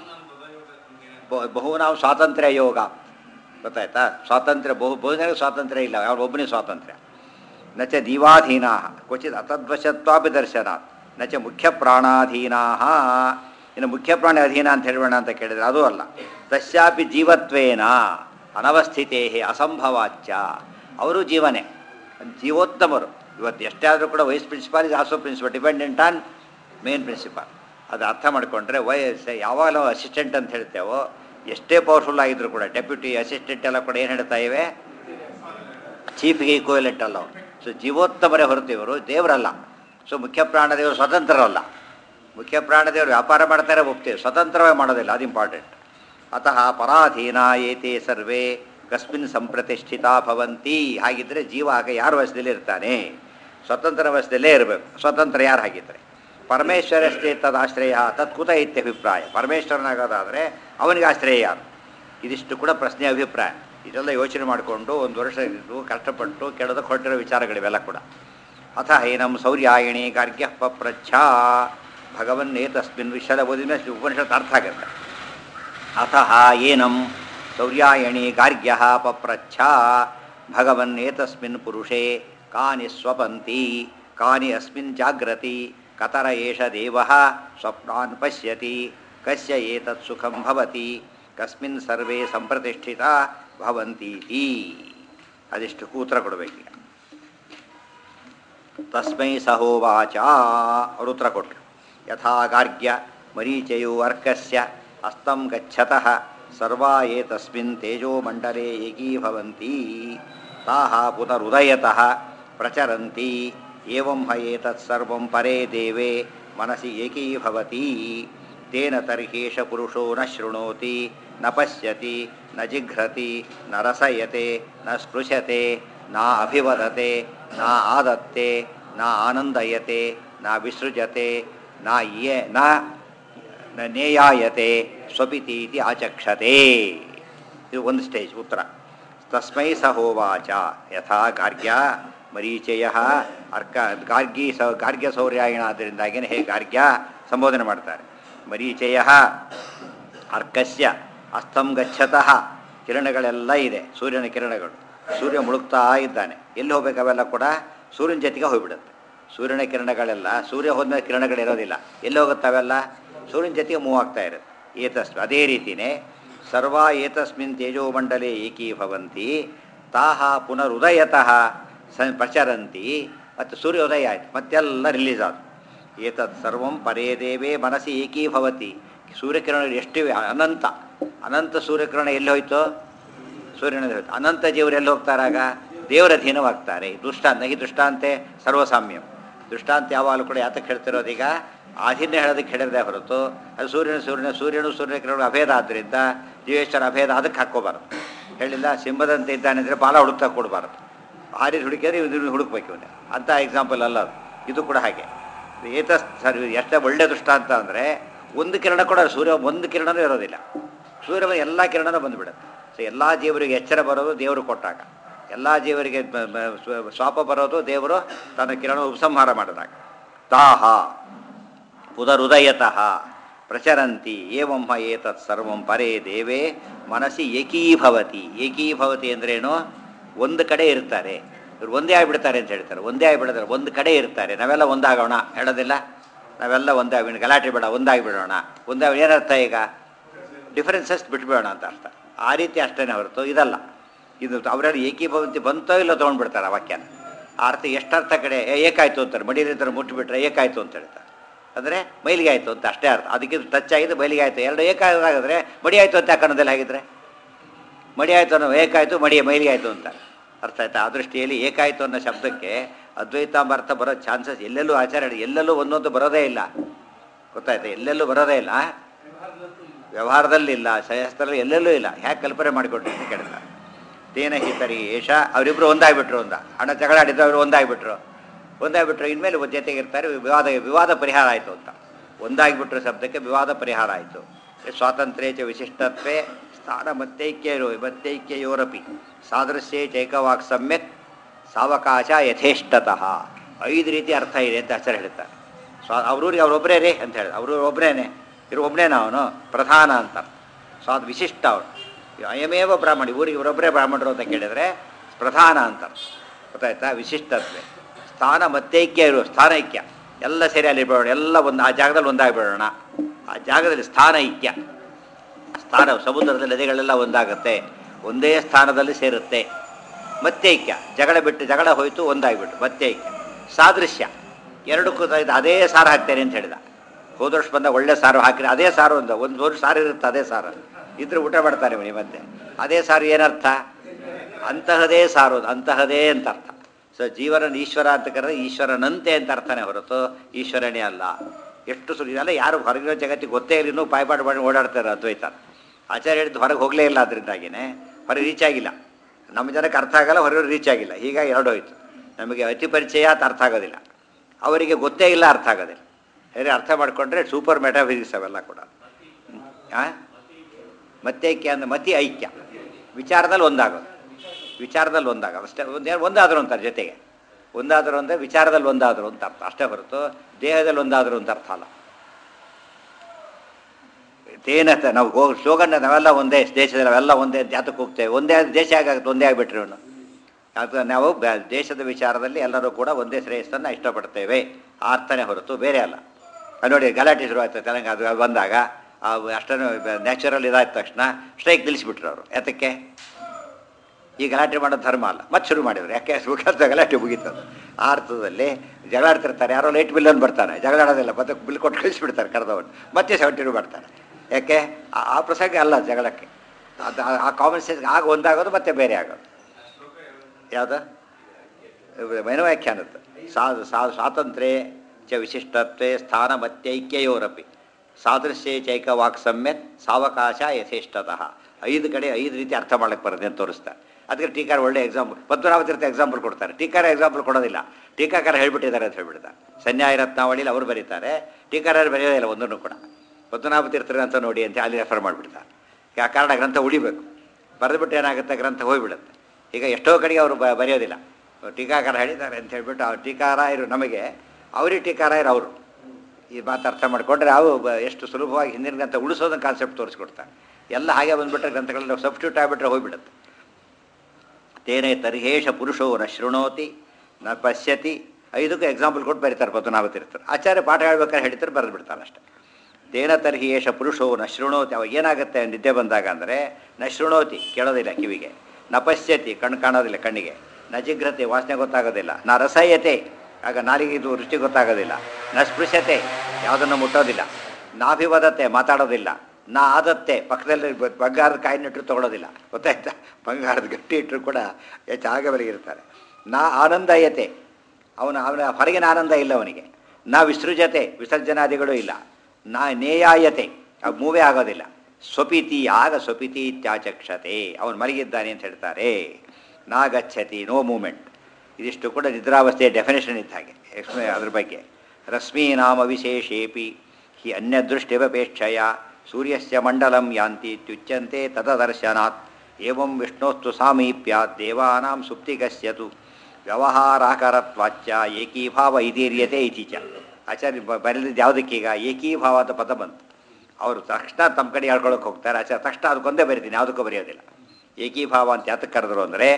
ಬ- ಬಹು ನಾವು ಸ್ವಾತಂತ್ರ್ಯ ಯೋಗ ಗೊತ್ತಾಯ್ತಾ ಸ್ವಾತಂತ್ರ್ಯ ಬಹು ಬಹುಜನ ಸ್ವಾತಂತ್ರ್ಯ ಇಲ್ಲ ಅವ್ರು ಒಬ್ಬನೇ ಸ್ವಾತಂತ್ರ್ಯ ನಚ ದೀವಾಧೀನಾ ಕ್ವಚಿತ್ ಅತದ್ವಶತ್ವಾಪಿ ದರ್ಶನಾತ್ ನಚ ಮುಖ್ಯ ಪ್ರಾಣಾಧೀನಾ ಇನ್ನು ಮುಖ್ಯ ಪ್ರಾಣಿ ಅಧೀನ ಅಂತ ಹೇಳೋಣ ಅಂತ ಕೇಳಿದ್ರೆ ಅದು ಅಲ್ಲ ತಸ್ಯಾಪಿ ಜೀವತ್ವೇನ ಅನವಸ್ಥಿತೇ ಅಸಂಭವಾಚ್ಯ ಅವರು ಜೀವನೇ ಜೀವೋತ್ತಮರು ಇವತ್ತು ಎಷ್ಟೇ ಆದರೂ ಕೂಡ vice principal is also principal dependent on main principal ಅದು ಅರ್ಥ ಮಾಡಿಕೊಂಡ್ರೆ ವಯಸ್ಸು ಯಾವಾಗ ನಾವು ಅಸಿಸ್ಟೆಂಟ್ ಅಂತ ಹೇಳ್ತೇವೋ ಎಷ್ಟೇ ಪವರ್ಫುಲ್ ಆಗಿದ್ರು ಕೂಡ ಡೆಪ್ಯೂಟಿ ಅಸಿಸ್ಟೆಂಟ್ ಎಲ್ಲ ಕೂಡ ಏನು ಹೇಳ್ತಾ ಇವೆ ಚೀಫ್ಗೆ ಈಕ್ವಲೆಂಟ್ ಅಲ್ಲ ಅವರು ಸೊ ಜೀವೋತ್ತಮರೇ ಹೊರತು ಇವರು ದೇವರಲ್ಲ ಸೊ ಮುಖ್ಯ ಪ್ರಾಣದೇವರು ಸ್ವತಂತ್ರರಲ್ಲ ಮುಖ್ಯ ಪ್ರಾಣದೇವರು ವ್ಯಾಪಾರ ಮಾಡ್ತಾರೆ ಒಪ್ತೇವೆ ಸ್ವತಂತ್ರವೇ ಮಾಡೋದಿಲ್ಲ ಅದು ಇಂಪಾರ್ಟೆಂಟ್ ಅತಃ ಪರಾಧೀನ ಏತೆ ಸರ್ವೇ ಕಸ್ಮಿನ್ ಸಂಪ್ರತಿಷ್ಠಿತಾ ಭವಂತಿ ಹಾಗಿದ್ದರೆ ಜೀವ ಆಗ ಯಾರ ವಶದಲ್ಲಿ ಇರ್ತಾನೆ ಸ್ವತಂತ್ರ ವಶದಲ್ಲೇ ಇರಬೇಕು ಸ್ವತಂತ್ರ ಯಾರು ಹಾಗಿದ್ರೆ ಪರಮೇಶ್ವರಷ್ಟೇ ತದಾಶ್ರಯ ತತ್ಕುತ ಇತ್ಯಭಿಪ್ರಾಯ ಪರಮೇಶ್ವರನಾಗೋದಾದರೆ ಅವನಿಗೆ ಆಶ್ರಯ ಯಾರು ಇದಿಷ್ಟು ಕೂಡ ಪ್ರಶ್ನೆ ಅಭಿಪ್ರಾಯ ಇದೆಲ್ಲ ಯೋಚನೆ ಮಾಡಿಕೊಂಡು ಒಂದು ವರ್ಷ ಇದ್ದು ಕಷ್ಟಪಟ್ಟು ಕೆಳದಕ್ಕೆ ಹೊರಟಿರೋ ವಿಚಾರಗಳಿವೆಲ್ಲ ಕೂಡ ಅಥ ಏನಂ ಸೌರ್ಯಾಯಣಿ ಗಾರ್ಗ್ಯ ಪಪ್ರಚ್ಛ ಭಗವನ್ನೇ ತಸ್ಮಿನ್ ವಿಷಯದ ಓದಿದ ಉಪನಿಷತ್ ಅರ್ಥ ಆಗುತ್ತೆ ಅತಃ ಏನಂ ಸೌರ್ಯಾಯಣಿ ಗಾರ್ಗ್ಯ ಪಪ್ರಚ್ಛ ಭಗವನ್ನೇತಸ್ಮಿನ್ ಪುರುಷೇ ಕಾನಿ ಸ್ವಪಂತಿ ಕಾನಿ ಅಸ್ಮಿನ್ ಜಾಗ್ರತಿ ಕತರ ಏಷ ದೇವ ಸ್ವಪ್ನಾನ್ ಪಶ್ಯತಿ ಕಸ್ಯ ಏತತ್ ಸುಖಂ ಭವತಿ ಕಸ್ಮಿನ್ ಸರ್ವೇ ಸಂಪ್ರತಿಷ್ಠಿತ ಭವಂತೀತಿ ಅದಿಷ್ಟು ಉತ್ತರ ಕೊಡಬೇಕೀಗ ತಸ್ಮೈ ಸಹೋವಾಚ ಅವರು ಉತ್ತರ ಕೊಟ್ಟರು ಯಥಾ ಗಾರ್ಗ್ಯ ಮರೀಚಯೋ ಅರ್ಕಸ್ಯ ಅಸ್ತಂ ಗಚ್ಚತಃ ಸರ್ವಾ ಏತಸ್ಮಿನ್ ತೇಜೋಮಂಡಲೆ ಏಕೀಭವಂತಿ ತಾಹ ಪುನರುದಯತಃ ಪ್ರಚರಂತಿ ಏವಂ ಹ ಏತತ್ ಸರ್ವಂ ಪರೇ ದೇವೇ ಮನಸಿ ಏಕೀಭವತಿ ತೇನ ತರ್ಹೇಷ ಪುರುಷೋ ನ ಶೃಣೋತಿ ನ ಪಶ್ಯತಿ ನ ಜಿಘ್ರತಿ ನ ರಸಯತೆ ನ ಸ್ಪೃಶತೆ ನ ಅಭಿವದತೆ ನ ಆದತ್ತೆ ನ ಆನಂದಯತೆ ನ ವಿಸೃಜತೆ ನ ಇಯೆ ನ ನ ನೇಯಾಯತೆ ಸ್ವಪಿತಿ ಇತಿ ಆಚಕ್ಷತೆ ಇದು ಒಂದು ಸ್ಟೇಜ್ ಉತ್ತರ ತಸ್ಮೈ ಸಹೋವಾಚ ಯಥಾ ಗಾರ್ಗ್ಯ ಮರೀಚಯ ಅರ್ಕ ಗಾರ್ಗಿ ಸ ಗಾರ್ಗ್ಯ ಸೌರ್ಯಾಯಣ ಆದ್ದರಿಂದಾಗಿನೇ ಹೇ ಗಾರ್ಗ್ಯ ಸಂಬೋಧನೆ ಮಾಡ್ತಾರೆ ಮರೀಚಯ ಅರ್ಕಸ್ಯ ಅಸ್ತಂ ಗಚ್ಚತಃ ಕಿರಣಗಳೆಲ್ಲ ಇದೆ ಸೂರ್ಯನ ಕಿರಣಗಳು ಸೂರ್ಯ ಮುಳುಗ್ತಾ ಇದ್ದಾನೆ ಎಲ್ಲಿ ಹೋಗ್ಬೇಕು ಅವೆಲ್ಲ ಕೂಡ ಸೂರ್ಯನ ಜೊತೆಗೆ ಹೋಗ್ಬಿಡುತ್ತೆ ಸೂರ್ಯನ ಕಿರಣಗಳೆಲ್ಲ ಸೂರ್ಯ ಹೋದ್ಮೇಲೆ ಕಿರಣಗಳಿರೋದಿಲ್ಲ ಎಲ್ಲಿ ಹೋಗುತ್ತೆ ಅವೆಲ್ಲ ಸೂರ್ಯನ ಜೊತೆಗೆ ಮೂವ್ ಆಗ್ತಾ ಇರುತ್ತೆ ಏತಸ್ ಅದೇ ರೀತಿಯೇ ಸರ್ವ ಏತಸ್ಮಿನ್ ತೇಜೋಮಂಡಲೆ ಏಕೀಭವಂತಿ ತಾಹ ಪುನರುದಯತಃ ಸ ಪ್ರಚರಂತಿ ಮತ್ತು ಸೂರ್ಯೋದಯ ಆಯಿತು ಮತ್ತೆಲ್ಲ ರಿಲೀಸ್ ಆದವು ಏತತ್ ಸರ್ವಂ ಪರೇ ದೇವೇ ಮನಸ್ಸಿ ಏಕೀಭವತಿ ಸೂರ್ಯಕಿರಣಗಳು ಎಷ್ಟಿವೆ ಅನಂತ ಅನಂತ ಸೂರ್ಯಕಿರಣ ಎಲ್ಲಿ ಹೋಯ್ತು ಸೂರ್ಯನ ಹೋಯ್ತು ಅನಂತ ಜೀವರು ಎಲ್ಲಿ ಹೋಗ್ತಾರಾಗ ದೇವರ ಅಧೀನವಾಗ್ತಾರೆ ದುಷ್ಟಾಂತ ಈ ದುಷ್ಟಾಂತೆ ಸರ್ವಸಾಮ್ಯಂ ದುಷ್ಟಾಂತ ಯಾವಾಗಲೂ ಕೂಡ ಯಾತಕ್ಕೆ ಹೇಳ್ತಿರೋದೀಗ ಆಧೀನ್ಯ ಹೇಳೋದಕ್ಕೆ ಹೇಳಿರದೆ ಹೊರತು ಅದು ಸೂರ್ಯನ ಸೂರ್ಯನ ಸೂರ್ಯನು ಸೂರ್ಯನ ಕಿರಣಗಳು ಅಭೇದ ಆದ್ದರಿಂದ ಜೀವೇಶ್ವರ ಅಭೇದ ಅದಕ್ಕೆ ಹಾಕ್ಕೋಬಾರದು ಹೇಳಿಲ್ಲ ಸಿಂಹದಂತೆ ಇದ್ದಾನೆ ಅಂದರೆ ಬಾಲ ಹುಡುಕ್ತಾ ಕೊಡಬಾರದು ಆ ರೀತಿ ಹುಡುಕಿದ್ರೆ ಇದನ್ನು ಹುಡುಕ್ಬೇಕು ಇವನೇ ಅಂಥ ಎಕ್ಸಾಂಪಲ್ ಅಲ್ಲ ಅದು ಇದು ಕೂಡ ಹಾಗೆ ಏತ ಸರ್ ಎಷ್ಟೇ ಒಳ್ಳೆ ದೃಷ್ಟಾಂತ ಅಂದರೆ ಒಂದು ಕಿರಣ ಕೂಡ ಸೂರ್ಯ ಒಂದು ಕಿರಣನೂ ಇರೋದಿಲ್ಲ ಸೂರ್ಯ ಎಲ್ಲ ಕಿರಣನೂ ಬಂದುಬಿಡುತ್ತೆ ಸೊ ಎಲ್ಲ ಜೀವರಿಗೆ ಎಚ್ಚರ ಬರೋದು ದೇವರು ಕೊಟ್ಟಾಗ ಎಲ್ಲ ಜೀವರಿಗೆ ಬ- ಬ- ಸ್ವ- ಸ್ವಾಪ ಬರೋದು ದೇವರು ತನ್ನ ಕಿರಣ ಉಪಸಂಹಾರ ಮಾಡಿದಾಗ ತಾಹ ಪುನರುದಯತಃ ಪ್ರಚರಂತಿ ಏವಂ ಹ ಏತತ್ ಸರ್ವಂ ಪರೇ ದೇವೇ ಮನಸ್ಸಿ ಏಕೀಭವತಿ ಏಕೀಭವತಿ ಅಂದ್ರೇನು ಒಂದು ಕಡೆ ಇರ್ತಾರೆ ಇವ್ರು ಒಂದೇ ಆಗಿಬಿಡ್ತಾರೆ ಅಂತ ಹೇಳ್ತಾರೆ ಒಂದೇ ಆಗಿಬಿಡ್ತಾರೆ ಒಂದು ಕಡೆ ಇರ್ತಾರೆ ನಾವೆಲ್ಲ ಒಂದಾಗೋಣ ಹೇಳೋದಿಲ್ಲ ನಾವೆಲ್ಲ ಒಂದಾಗಿ ಗಲಾಟೆ ಬೇಡ ಒಂದಾಗಿಬಿಡೋಣ ಒಂದಾಗಿ ಏನರ್ಥ ಈಗ ಡಿಫರೆನ್ಸಸ್ ಬಿಟ್ಬಿಡೋಣ ಅಂತ ಅರ್ಥ ಆ ರೀತಿ ಅಷ್ಟೇ ಹೊರತು ಇದಲ್ಲ ಇದು ಅವರೆಲ್ಲ ಏಕೀಭವಂತಿ ಬಂತೋ ಇಲ್ಲೋ ತೊಗೊಂಡ್ಬಿಡ್ತಾರೆ ಆ ವಾಕ್ಯನ ಆ ಅರ್ಥ ಎಷ್ಟರ್ಥ ಕಡೆ ಏ, ಏಕಾಯ್ತು ಅಂತಾರೆ ಮಡಿಲಿಂದ ಮುಟ್ಟಿಬಿಟ್ರೆ ಏಕಾಯ್ತು ಅಂತ ಹೇಳ್ತಾರೆ ಅಂದರೆ ಮೈಲಿಗೆ ಆಯಿತು ಅಂತ ಅಷ್ಟೇ ಅರ್ಥ ಅದಕ್ಕೆ ಟಚ್ ಆಗಿದೆ ಮೈಲಿಗೆ ಆಯಿತು ಎರಡು ಏಕಾಗಿದ್ರೆ ಮಡಿ ಆಯಿತು ಅಂತ ಯಾಕೆ ಅನ್ನೋದಿಲ್ಲ ಹಾಗಿದ್ರೆ ಮಡಿ ಆಯಿತು ಅನ್ನೋ ಏಕಾಯಿತು ಮಡಿ ಮೈಲಿಗೆ ಆಯಿತು ಅಂತ ಅರ್ಥ ಆಯ್ತಾ ಆ ದೃಷ್ಟಿಯಲ್ಲಿ ಏಕಾಯಿತು ಅನ್ನೋ ಶಬ್ದಕ್ಕೆ ಅದ್ವೈತಾಂಬ ಅರ್ಥ ಬರೋ ಚಾನ್ಸಸ್ ಎಲ್ಲೆಲ್ಲೂ ಆಚರಣೆ ಎಲ್ಲೆಲ್ಲೂ ಒಂದೊಂದು ಬರೋದೇ ಇಲ್ಲ ಗೊತ್ತಾಯ್ತಾ ಎಲ್ಲೆಲ್ಲೂ ಬರೋದೇ ಇಲ್ಲ ವ್ಯವಹಾರದಲ್ಲಿ ಇಲ್ಲ ಶಾಸ್ತ್ರದಲ್ಲಿ ಎಲ್ಲೆಲ್ಲೂ ಇಲ್ಲ ಹೇಗೆ ಕಲ್ಪನೆ ಮಾಡಿಕೊಟ್ರಿ ಅಂತ ಕೇಳ್ತಾರೆ ತೇನ ಹಿತರಿ ಏಷ ಅವರಿಬ್ಬರು ಒಂದಾಗ್ಬಿಟ್ರು ಒಂದ ಹಣ ಜಗಳ ಆಡಿದ್ರು ಅವರು ಒಂದಾಗ್ಬಿಟ್ರು ಒಂದಾಗ್ಬಿಟ್ರು ಇನ್ಮೇಲೆ ಒಬ್ಬ ಜೊತೆಗೆ ಇರ್ತಾರೆ ವಿವಾದ ವಿವಾದ ಪರಿಹಾರ ಆಯಿತು ಅಂತ ಒಂದಾಗಿಬಿಟ್ರು ಶಬ್ದಕ್ಕೆ ವಿವಾದ ಪರಿಹಾರ ಆಯಿತು ಸ್ವಾತಂತ್ರ್ಯ ಚ ವಿಶಿಷ್ಟತ್ವೇ ಸ್ಥಾನ ಮತ್ತೈಕ್ಯರೋ ಮತ್ತೈಕ್ಯಯೋರಪಿ ಸಾದೃಶ್ಯೇ ಚೈಕವಾಕ್ ಸಮ್ಯಕ್ ಸಾವಕಾಶ ಯಥೇಷ್ಟತಃ ಐದು ರೀತಿ ಅರ್ಥ ಇದೆ ಅಂತ ಹೆಸರು ಹೇಳ್ತಾರೆ ಸ್ವ ಅವ್ರೂರಿಗೆ ಅವ್ರೊಬ್ಬರೇ ರೀ ಅಂತ ಹೇಳಿ ಅವರು ಒಬ್ಬರೇನೆ ಇವರು ಒಬ್ಬನೇನ ಅವನು ಪ್ರಧಾನ ಅಂತ ಸೊ ಅದು ವಿಶಿಷ್ಟ ಅವನು ಅಯಮೇವ ಬ್ರಾಹ್ಮಣ ಊರಿಗೆ ಇವರೊಬ್ಬರೇ ಬ್ರಾಹ್ಮಣರು ಅಂತ ಕೇಳಿದರೆ ಪ್ರಧಾನ ಅಂತ ಗೊತ್ತಾಯ್ತಾ ವಿಶಿಷ್ಟತ್ವೆ ಸ್ಥಾನ ಮತ್ತೈಕ್ಯ ಇರುವ ಸ್ಥಾನೈಕ್ಯ ಎಲ್ಲ ಸೇರಿ ಅಲ್ಲಿ ಬಿಡೋಣ ಎಲ್ಲ ಒಂದು ಆ ಜಾಗದಲ್ಲಿ ಒಂದಾಗಿಬಿಡೋಣ ಆ ಜಾಗದಲ್ಲಿ ಸ್ಥಾನ ಐಕ್ಯ ಸ್ಥಾನ ಸಮುದ್ರದ ನದಿಗಳೆಲ್ಲ ಒಂದಾಗುತ್ತೆ ಒಂದೇ ಸ್ಥಾನದಲ್ಲಿ ಸೇರುತ್ತೆ ಮತ್ತೈಕ್ಯ ಜಗಳ ಬಿಟ್ಟು ಜಗಳ ಹೋಯಿತು ಒಂದಾಗಿಬಿಟ್ಟು ಮತ್ತೈಕ್ಯ ಸಾದೃಶ್ಯ ಎರಡಕ್ಕೂ ತ- ಇದು ಅದೇ ಸಾರು ಹಾಕ್ತೇನೆ ಅಂತ ಹೇಳಿದ ಹೋದ ವರ್ಷ ಬಂದ ಒಳ್ಳೆ ಸಾರು ಹಾಕಿರಿ ಅದೇ ಸಾರು ಒಂದು ಒಂದು ವರ್ಷ ಸಾರು ಇರುತ್ತೆ ಅದೇ ಸಾರು ಇದ್ರೆ ಊಟ ಮಾಡ್ತಾರೆ ಮನೆ ಮತ್ತೆ ಅದೇ ಸಾರು ಏನರ್ಥ ಅಂತಹದೇ ಸಾರು ಅಂತಹದೇ ಅಂತ ಅರ್ಥ ಸೊ ಜೀವನ ಈಶ್ವರ ಅಂತ ಕರೆದ್ರೆ ಈಶ್ವರನಂತೆ ಅಂತ ಅರ್ಥನೇ ಹೊರತು ಈಶ್ವರನೇ ಅಲ್ಲ ಎಷ್ಟು ಸುರಿ ಅಲ್ಲ ಯಾರು ಹೊರಗಿನ ಜಗತ್ತಿಗೆ ಗೊತ್ತೇ ಇಲ್ಲ ಇನ್ನೂ ಪಾಯ್ಪಾಡು ಮಾಡಿ ಓಡಾಡ್ತಾರೆ ಅದ್ವೈತ ಆಚಾರ್ಯ ಹೇಳಿದ್ದು ಹೊರಗೆ ಹೋಗಲೇ ಇಲ್ಲ ಅದರಿಂದಾಗಿನೇ ಹೊರಗೆ ರೀಚ್ ಆಗಿಲ್ಲ ನಮ್ಮ ಜನಕ್ಕೆ ಅರ್ಥ ಆಗಲ್ಲ ಹೊರಗೆ ರೀಚ್ ಆಗಿಲ್ಲ ಹೀಗಾಗಿ ಎರಡು ಹೋಯ್ತು ನಮಗೆ ಅತಿ ಪರಿಚಯ ಅಂತ ಅರ್ಥ ಆಗೋದಿಲ್ಲ ಅವರಿಗೆ ಗೊತ್ತೇ ಇಲ್ಲ ಅರ್ಥ ಆಗೋದಿಲ್ಲ ಹೇಗೆ ಅರ್ಥ ಮಾಡಿಕೊಂಡ್ರೆ ಸೂಪರ್ ಮೆಟಾಫಿಸಿಕ್ಸ್ ಅವೆಲ್ಲ ಕೂಡ ಹಾಂ ಮತ್ತೆ ಐಕ್ಯ ಅಂದ್ರೆ ಮತಿ ಐಕ್ಯ ವಿಚಾರದಲ್ಲಿ ಒಂದಾಗೋದು ವಿಚಾರದಲ್ಲಿ ಒಂದಾಗೋದು ಅಷ್ಟೇ ಒಂದೇ ಒಂದಾದರು ಅಂತಾರೆ ಜೊತೆಗೆ ಒಂದಾದರು ಅಂದರೆ ವಿಚಾರದಲ್ಲಿ ಒಂದಾದರು ಅಂತ ಅರ್ಥ ಅಷ್ಟೇ ಹೊರತು ದೇಹದಲ್ಲಿ ಒಂದಾದರು ಅಂತ ಅರ್ಥ ಅಲ್ಲ ತೇನತ ನಾವು ಹೋಗಿ ಸ್ಲೋಗನ್ನ ನಾವೆಲ್ಲ ಒಂದೇ ದೇಶದಲ್ಲಿ ನಾವೆಲ್ಲ ಒಂದೇ ಜಾತಕ್ಕೆ ಹೋಗ್ತೇವೆ ಒಂದೇ ದೇಶ ಆಗುತ್ತೆ ಒಂದೇ ಆಗಿಬಿಟ್ರಿ ಅವನು ಅದು ನಾವು ಬ- ದೇಶದ ವಿಚಾರದಲ್ಲಿ ಎಲ್ಲರೂ ಕೂಡ ಒಂದೇ ಶ್ರೇಯಸ್ಸನ್ನು ಇಷ್ಟಪಡ್ತೇವೆ ಆ ಅರ್ಥನೇ ಹೊರತು ಬೇರೆ ಅಲ್ಲ ಅದು ನೋಡಿ ಗಲಾಟೆ ಶುರು ಆಯ್ತು ತೆಲಂಗಾಣ ಅದು ಬಂದಾಗ ಆ ಅಷ್ಟನ್ನು ನ್ಯಾಚುರಲ್ ಇದಾದ ತಕ್ಷಣ ಸ್ಟ್ರೈಕ್ ನಿಲ್ಲಿಸ್ಬಿಟ್ರು ಅವರು ಯಾತಕ್ಕೆ ಈ ಗಲಾಟೆ ಮಾಡೋದು ಧರ್ಮ ಅಲ್ಲ ಮತ್ತೆ ಶುರು ಮಾಡಿದ್ರು ಯಾಕೆ ಸುಖಾಂತ ಗಲಾಟೆ ಮುಗೀತದು ಆ ಅರ್ಥದಲ್ಲಿ ಜಗಳ ಆಡ್ತಿರ್ತಾರೆ ಯಾರೋ ಲೈಟ್ ಬಿಲ್ ಅಂತ ಬರ್ತಾನೆ ಜಗಳ ಆಡೋದಿಲ್ಲ ಮತ್ತೆ ಬಿಲ್ ಕೊಟ್ಟು ಕಳಿಸ್ಬಿಡ್ತಾರೆ ಕರೆದವನು ಮತ್ತೆ ಸೆವೆಂಟಿರು ಬರ್ತಾನೆ ಯಾಕೆ ಆ- ಆ ಪ್ರಸಂಗ ಅಲ್ಲ ಜಗಳಕ್ಕೆ ಅದು ಆ- ಆ ಕಾಮನ್ ಸೆನ್ಸ್ ಆಗ ಒಂದಾಗೋದು ಮತ್ತೆ ಬೇರೆ ಆಗೋದು ಯಾವುದು ಮೈನವ್ಯಾಖ್ಯಾನದ್ದು ಸಾ ಸಾ ಸ್ವಾತಂತ್ರ್ಯ ಚ ವಿಶಿಷ್ಟತ್ವೇ ಸ್ಥಾನ ಮತ್ಯೈಕ್ಯಯೋರಪಿ ಸಾದೃಶ್ಯೇ ಚೈಕ ವಾಕ್ ಸಮ್ಯತ್ ಸಾವಕಾಶ ಯಥೇಷ್ಟತಃ ಐದು ಕಡೆ ಐದು ರೀತಿ ಅರ್ಥ ಮಾಡಕ್ಕೆ ಬರುತ್ತೆ ಅಂತ ತೋರಿಸ್ತಾರೆ ಅದಕ್ಕೆ ಟೀಕಾರ ಒಳ್ಳೆ ಎಕ್ಸಾಂಪಲ್ ಪದ್ಮನಾಭ ತೀರ್ಥ ಎಕ್ಸಾಂಪಲ್ ಕೊಡ್ತಾರೆ ಟೀಕಾರ ಎಕ್ಸಾಂಪಲ್ ಕೊಡೋದಿಲ್ಲ ಟೀಕಾಕಾರ ಹೇಳ್ಬಿಟ್ಟಿದ್ದಾರೆ ಅಂತ ಹೇಳ್ಬಿಡ್ತಾರೆ ಸನ್ಯಾಯ ರತ್ನಾವಳಿಲಿ ಅವರು ಬರೀತಾರೆ ಟೀಕಾರರು ಬರೆಯೋದಿಲ್ಲ ಒಂದನ್ನು ಕೂಡ ಪದ್ಮನಾಭ ತೀರ್ಥರ ಅಂತ ನೋಡಿ ಅಂತ ಅಲ್ಲಿ ರೆಫರ್ ಮಾಡಿಬಿಡ್ತಾರೆ ಆ ಕಾರಣ ಗ್ರಂಥ ಉಳಿಬೇಕು ಬರೆದ್ಬಿಟ್ಟು ಏನಾಗುತ್ತೆ ಗ್ರಂಥ ಹೋಗ್ಬಿಡುತ್ತೆ ಈಗ ಎಷ್ಟೋ ಕಡೆಗೆ ಅವರು ಬ ಬರೆಯೋದಿಲ್ಲ ಟೀಕಾಕಾರ ಹೇಳಿದ್ದಾರೆ ಅಂತ ಹೇಳ್ಬಿಟ್ಟು ಅವ್ರು ಟೀಕಾರಾಯರು ನಮಗೆ ಅವರಿಗೆ ಟೀಕಾರಾಯರು ಅವರು ಈ ಮಾತು ಅರ್ಥ ಮಾಡಿಕೊಂಡ್ರೆ ಅವು ಬ- ಎಷ್ಟು ಸುಲಭವಾಗಿ ಹಿಂದಿನ ಗ್ರಂಥ ಉಳಿಸೋದನ್ನ ಕಾನ್ಸೆಪ್ಟ್ ತೋರಿಸ್ಕೊಡ್ತಾರೆ ಎಲ್ಲ ಹಾಗೆ ಬಂದ್ಬಿಟ್ರೆ ಗ್ರಂಥಗಳೆಲ್ಲ ಸಬ್ಸ್ಟ್ಯೂಟ್ ಆಗಿಬಿಟ್ರೆ ಹೋಗ್ಬಿಡುತ್ತೆ ತೇನೇ ತರ್ಹೇಶ ಪುರುಷೋ ನ ಶೃಣೋತಿ ನ ಪಶ್ಯತಿ ಐದಕ್ಕೂ ಎಕ್ಸಾಂಪಲ್ ಕೊಟ್ಟು ಬರೀತಾರೆ ಪದ್ಮನಾಭ ತೀರ್ಥರು ಆಚಾರ್ಯ ಪಾಠ ಹೇಳ್ಬೇಕಾದ್ರೆ ಹೇಳ್ತಾರೆ ಬರೆದು ಬಿಡ್ತಾರೆ ಅಷ್ಟೇ ತೇನ ತರ್ಹಿ ಏಷ ಪುರುಷೋ ನ ಶೃಣೋತಿ ಅವಾಗ ಏನಾಗುತ್ತೆ ನಿದ್ದೆ ಬಂದಾಗ ಅಂದರೆ ನ ಶೃಣೋತಿ ಕೇಳೋದಿಲ್ಲ ಕಿವಿಗೆ ನ ಪಶ್ಯತಿ ಕಣ್ಣು ಕಾಣೋದಿಲ್ಲ ಕಣ್ಣಿಗೆ ನ ಜಿಗ್ರತೆ ವಾಸನೆ ಗೊತ್ತಾಗೋದಿಲ್ಲ ನ ರಸಯತೆ ಆಗ ನಾಲಿಗೆ ಇದು ರುಚಿ ಗೊತ್ತಾಗೋದಿಲ್ಲ ನ ಸ್ಪೃಶ್ಯತೆ ಯಾವುದನ್ನು ಮುಟ್ಟೋದಿಲ್ಲ ನಾಭಿವದತೆ ಮಾತಾಡೋದಿಲ್ಲ ನಾ ಆದತ್ತೆ ಪಕ್ಕದಲ್ಲಿ ಬ- ಬಂಗಾರದ ಕಾಯಿನಿಟ್ಟರು ತೊಗೊಳೋದಿಲ್ಲ ಗೊತ್ತಾಯ್ತಾ ಬಂಗಾರದ ಗಟ್ಟಿ ಇಟ್ಟರು ಕೂಡ ಹೆಚ್ಚು ಆಗ ಇರ್ತಾರೆ ನಾ ಆನಂದಯತೆ ಅವನ ಅವನ ಹೊರಗಿನ ಆನಂದ ಇಲ್ಲ ಅವನಿಗೆ ನಾ ವಿಸೃಜತೆ ವಿಸರ್ಜನಾದಿಗಳು ಇಲ್ಲ ನಾ ನೇಯಾಯತೆ ಅವು ಮೂವೇ ಆಗೋದಿಲ್ಲ ಸ್ವಪಿತಿ ಆಗ ಸ್ವಪಿತಿ ಇತ್ಯಾಚಕ್ಷತೆ ಅವನು ಮಲಗಿದ್ದಾನೆ ಅಂತ ಹೇಳ್ತಾರೆ ನಾ ಗಚ್ಚತಿ ನೋ ಮೂಮೆಂಟ್ ಇದಿಷ್ಟು ಕೂಡ ನಿದ್ರಾವಸ್ಥೆಯ ಡೆಫಿನೇಷನ್ ಇದ್ದ ಹಾಗೆ ಎಕ್ಸ್ಪ್ಲೇ ಅದ್ರ ಬಗ್ಗೆ ರಶ್ಮಿ ನಾಮ ವಿಶೇಷೇಪಿ ಹಿ ಅನ್ಯದೃಷ್ಟಿವಪೇಕ್ಷಯ ಸೂರ್ಯಸ್ಯ ಮಂಡಲಂ ಯಾಂತಿ ಇತ್ಯುಚ್ಯಂತೆ ತದದರ್ಶನಾತ್ ಏವಂ ವಿಷ್ಣೋಸ್ತು ಸಾಮೀಪ್ಯಾತ್ ದೇವಾನಾಂ ಸುಪ್ತಿಗಸ್ಯತು ವ್ಯವಹಾರಾಕರತ್ವಾಚ್ಯ ಏಕೀಭಾವ ಇದೀರ್ಯತೆ ಇತಿ ಚ ಆಚಾರ್ಯ ಬ- ಬರೆದಿದ್ದು ಯಾವುದಕ್ಕೀಗ ಏಕೀಭಾವ ಅಂತ ಪದ ಬಂತು ಅವರು ತಕ್ಷಣ ತಮ್ಮ ಕಡೆ ಹೇಳ್ಕೊಳಕ್ಕೆ ಹೋಗ್ತಾರೆ ಆಚಾರ್ಯ ತಕ್ಷಣ ಅದಕ್ಕೊಂದೇ ಬರೀತೀನಿ ಯಾವುದಕ್ಕೂ ಬರೆಯೋದಿಲ್ಲ ಏಕೀಭಾವ ಅಂತ ಯಾತಕ್ಕೆ ಕರೆದ್ರು ಅಂದರೆ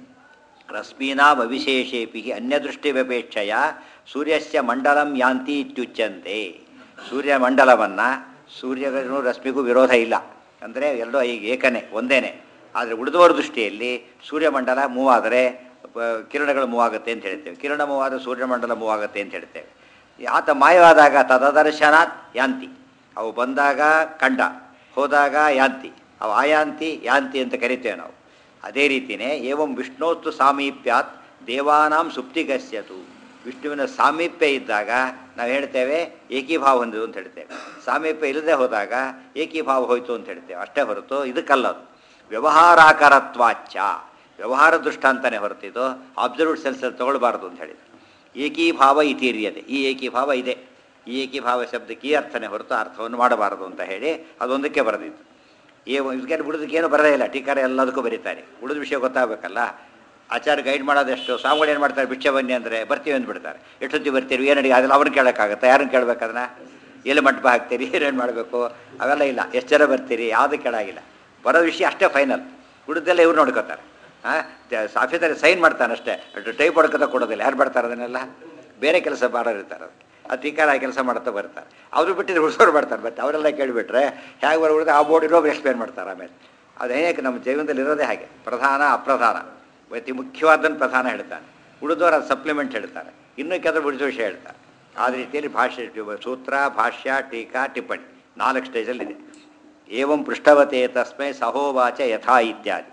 ರಶ್ಮೀನಾಮ ವಿಶೇಷೇಪಿ ಅನ್ಯದೃಷ್ಟಿವ್ಯಪೇಕ್ಷೆಯ ಸೂರ್ಯಸ್ಯ ಮಂಡಲಂ ಯಾಂತಿ ಇತ್ಯುಚ್ಯಂತೆ ಸೂರ್ಯ ಮಂಡಲವನ್ನು ಸೂರ್ಯಗೂ ರಶ್ಮಿಗೂ ವಿರೋಧ ಇಲ್ಲ ಅಂದರೆ ಎರಡೂ ಈಗ ಏಕನೇ ಒಂದೇನೆ ಆದರೆ ಉಳಿದವರ ದೃಷ್ಟಿಯಲ್ಲಿ ಸೂರ್ಯಮಂಡಲ ಮೂವ್ ಆದರೆ ಪ- ಕಿರಣಗಳು ಮೂವ್ ಆಗುತ್ತೆ ಅಂತ ಹೇಳ್ತೇವೆ ಕಿರಣ ಮೂವ್ ಆದರೆ ಸೂರ್ಯಮಂಡಲ ಮೂವ್ ಆಗುತ್ತೆ ಅಂತ ಹೇಳ್ತೇವೆ ಆತ ಮಾಯವಾದಾಗ ತದದರ್ಶನಾತ್ ಯಾಂತಿ ಅವು ಬಂದಾಗ ಕಂಡ ಹೋದಾಗ ಯಾಂತಿ ಅವು ಆಯಾಂತಿ ಯಾಂತಿ ಅಂತ ಕರಿತೇವೆ ನಾವು ಅದೇ ರೀತಿಯೇ ಏವಂ ವಿಷ್ಣೋತ್ತು ಸಾಮೀಪ್ಯಾತ್ ದೇವಾನಾಂ ಸುಪ್ತಿಗಸ್ಯತು ವಿಷ್ಣುವಿನ ಸಾಮೀಪ್ಯ ಇದ್ದಾಗ ನಾವು ಹೇಳ್ತೇವೆ ಏಕೀಭಾವ ಹೊಂದಿದು ಅಂತ ಹೇಳ್ತೇವೆ ಸಾಮೀಪ್ಯ ಇಲ್ಲದೆ ಹೋದಾಗ ಏಕೀಭಾವ ಹೋಯ್ತು ಅಂತ ಹೇಳ್ತೇವೆ ಅಷ್ಟೇ ಹೊರತು ಇದಕ್ಕಲ್ಲದು ವ್ಯವಹಾರಾಕರತ್ವಾಚ್ಯ ವ್ಯವಹಾರ ದೃಷ್ಟಾಂತನೇ ಹೊರತಿದ್ದು ಅಬ್ಸರ್ವ್ಡ್ ಸೆನ್ಸಲ್ಲಿ ತಗೊಳ್ಬಾರ್ದು ಅಂತ ಹೇಳಿದ್ರು ಏಕೀಭಾವ ಇತೀರ್ಯತೆ ಈ ಏಕೀಭಾವ ಇದೆ ಈ ಏಕೀಭಾವ ಶಬ್ದಕ್ಕೆ ಈ ಅರ್ಥನೇ ಹೊರತು ಅರ್ಥವನ್ನು ಮಾಡಬಾರದು ಅಂತ ಹೇಳಿ ಅದೊಂದಕ್ಕೆ ಬರೆದಿತ್ತು ಏ ಇದಕ್ಕೆ ಉಳಿದಕ್ಕೆ ಏನು ಬರೋದೇ ಇಲ್ಲ ಟೀಕಾರ ಎಲ್ಲದಕ್ಕೂ ಬರೀತಾರೆ ಉಳಿದ ವಿಷಯ ಗೊತ್ತಾಗಬೇಕಲ್ಲ ಆಚಾರ್ಯ ಗೈಡ್ ಮಾಡೋದೆಷ್ಟು ಸ್ವಾಮಿಗಳು ಏನು ಮಾಡ್ತಾರೆ ಭಿಕ್ಷೆ ಬನ್ನಿ ಅಂದರೆ ಬರ್ತೀವಿ ಅಂದ್ಬಿಡ್ತಾರೆ ಎಷ್ಟೊತ್ತಿ ಬರ್ತೀರಿ ಏನು ಅಡಿಗೆ ಅದೆಲ್ಲ ಅವ್ರನ್ನ ಕೇಳೋಕ್ಕಾಗತ್ತೆ ಯಾರನ್ನ ಕೇಳ್ಬೇಕು ಅದನ್ನ ಎಲ್ಲಿ ಮಂಟಪ ಹಾಕ್ತೀರಿ ಏನೇನು ಮಾಡಬೇಕು ಅವೆಲ್ಲ ಇಲ್ಲ ಎಷ್ಟು ಜನ ಬರ್ತೀರಿ ಯಾವುದು ಕೇಳಾಗಿಲ್ಲ ಬರೋ ವಿಷಯ ಅಷ್ಟೇ ಫೈನಲ್ ಉಳಿದೆಲ್ಲ ಇವ್ರು ನೋಡ್ಕೋತಾರೆ ಹಾಂ ಆಫೀಸಲ್ಲಿ ಸೈನ್ ಮಾಡ್ತಾನೆ ಅಷ್ಟೇ ಟೈಪ್ ಹೊಡ್ಕೊತ ಕೊಡೋದಿಲ್ಲ ಯಾರು ಬರ್ತಾರೆ ಅದನ್ನೆಲ್ಲ ಬೇರೆ ಕೆಲಸ ಮಾಡೋರು ಇರ್ತಾರೆ ಅದಕ್ಕೆ ಅದು ಟೀಕಾರ ಕೆಲಸ ಮಾಡ್ತಾ ಬರ್ತಾರೆ ಅವರು ಬಿಟ್ಟಿದ್ರೆ ಉಳಿಸೋರು ಬರ್ತಾರೆ ಮತ್ತೆ ಅವರೆಲ್ಲ ಕೇಳಿಬಿಟ್ರೆ ಹೇಗೆ ಬರೋ ಉಳಿದ ಆ ಬೋರ್ಡ್ ಇರೋರು ಎಕ್ಸ್ಪ್ಲೇನ್ ಮಾಡ್ತಾರೆ ಆಮೇಲೆ ಅದು ಹೇಗೆ ನಮ್ಮ ಜೀವನದಲ್ಲಿ ಇರೋದೇ ಹಾಗೆ ಪ್ರಧಾನ ಅಪ್ರಧಾನ ಅತಿ ಮುಖ್ಯವಾದನ್ನು ಪ್ರಧಾನ ಹೇಳ್ತಾನೆ ಉಳಿದವರು ಅದು ಸಪ್ಲಿಮೆಂಟ್ ಹೇಳ್ತಾರೆ ಇನ್ನೂ ಕೆಲವರು ಉಳಿದ ವಿಷಯ ಹೇಳ್ತಾರೆ ಆ ರೀತಿಯಲ್ಲಿ ಭಾಷೆ ಸೂತ್ರ ಭಾಷ್ಯ ಟೀಕಾ ಟಿಪ್ಪಣಿ ನಾಲ್ಕು ಸ್ಟೇಜಲ್ಲಿದೆ ಏವಂ ಪೃಷ್ಠವತೆ ತಸ್ಮೈ ಸಹೋವಾಚ ಯಥಾ ಇತ್ಯಾದಿ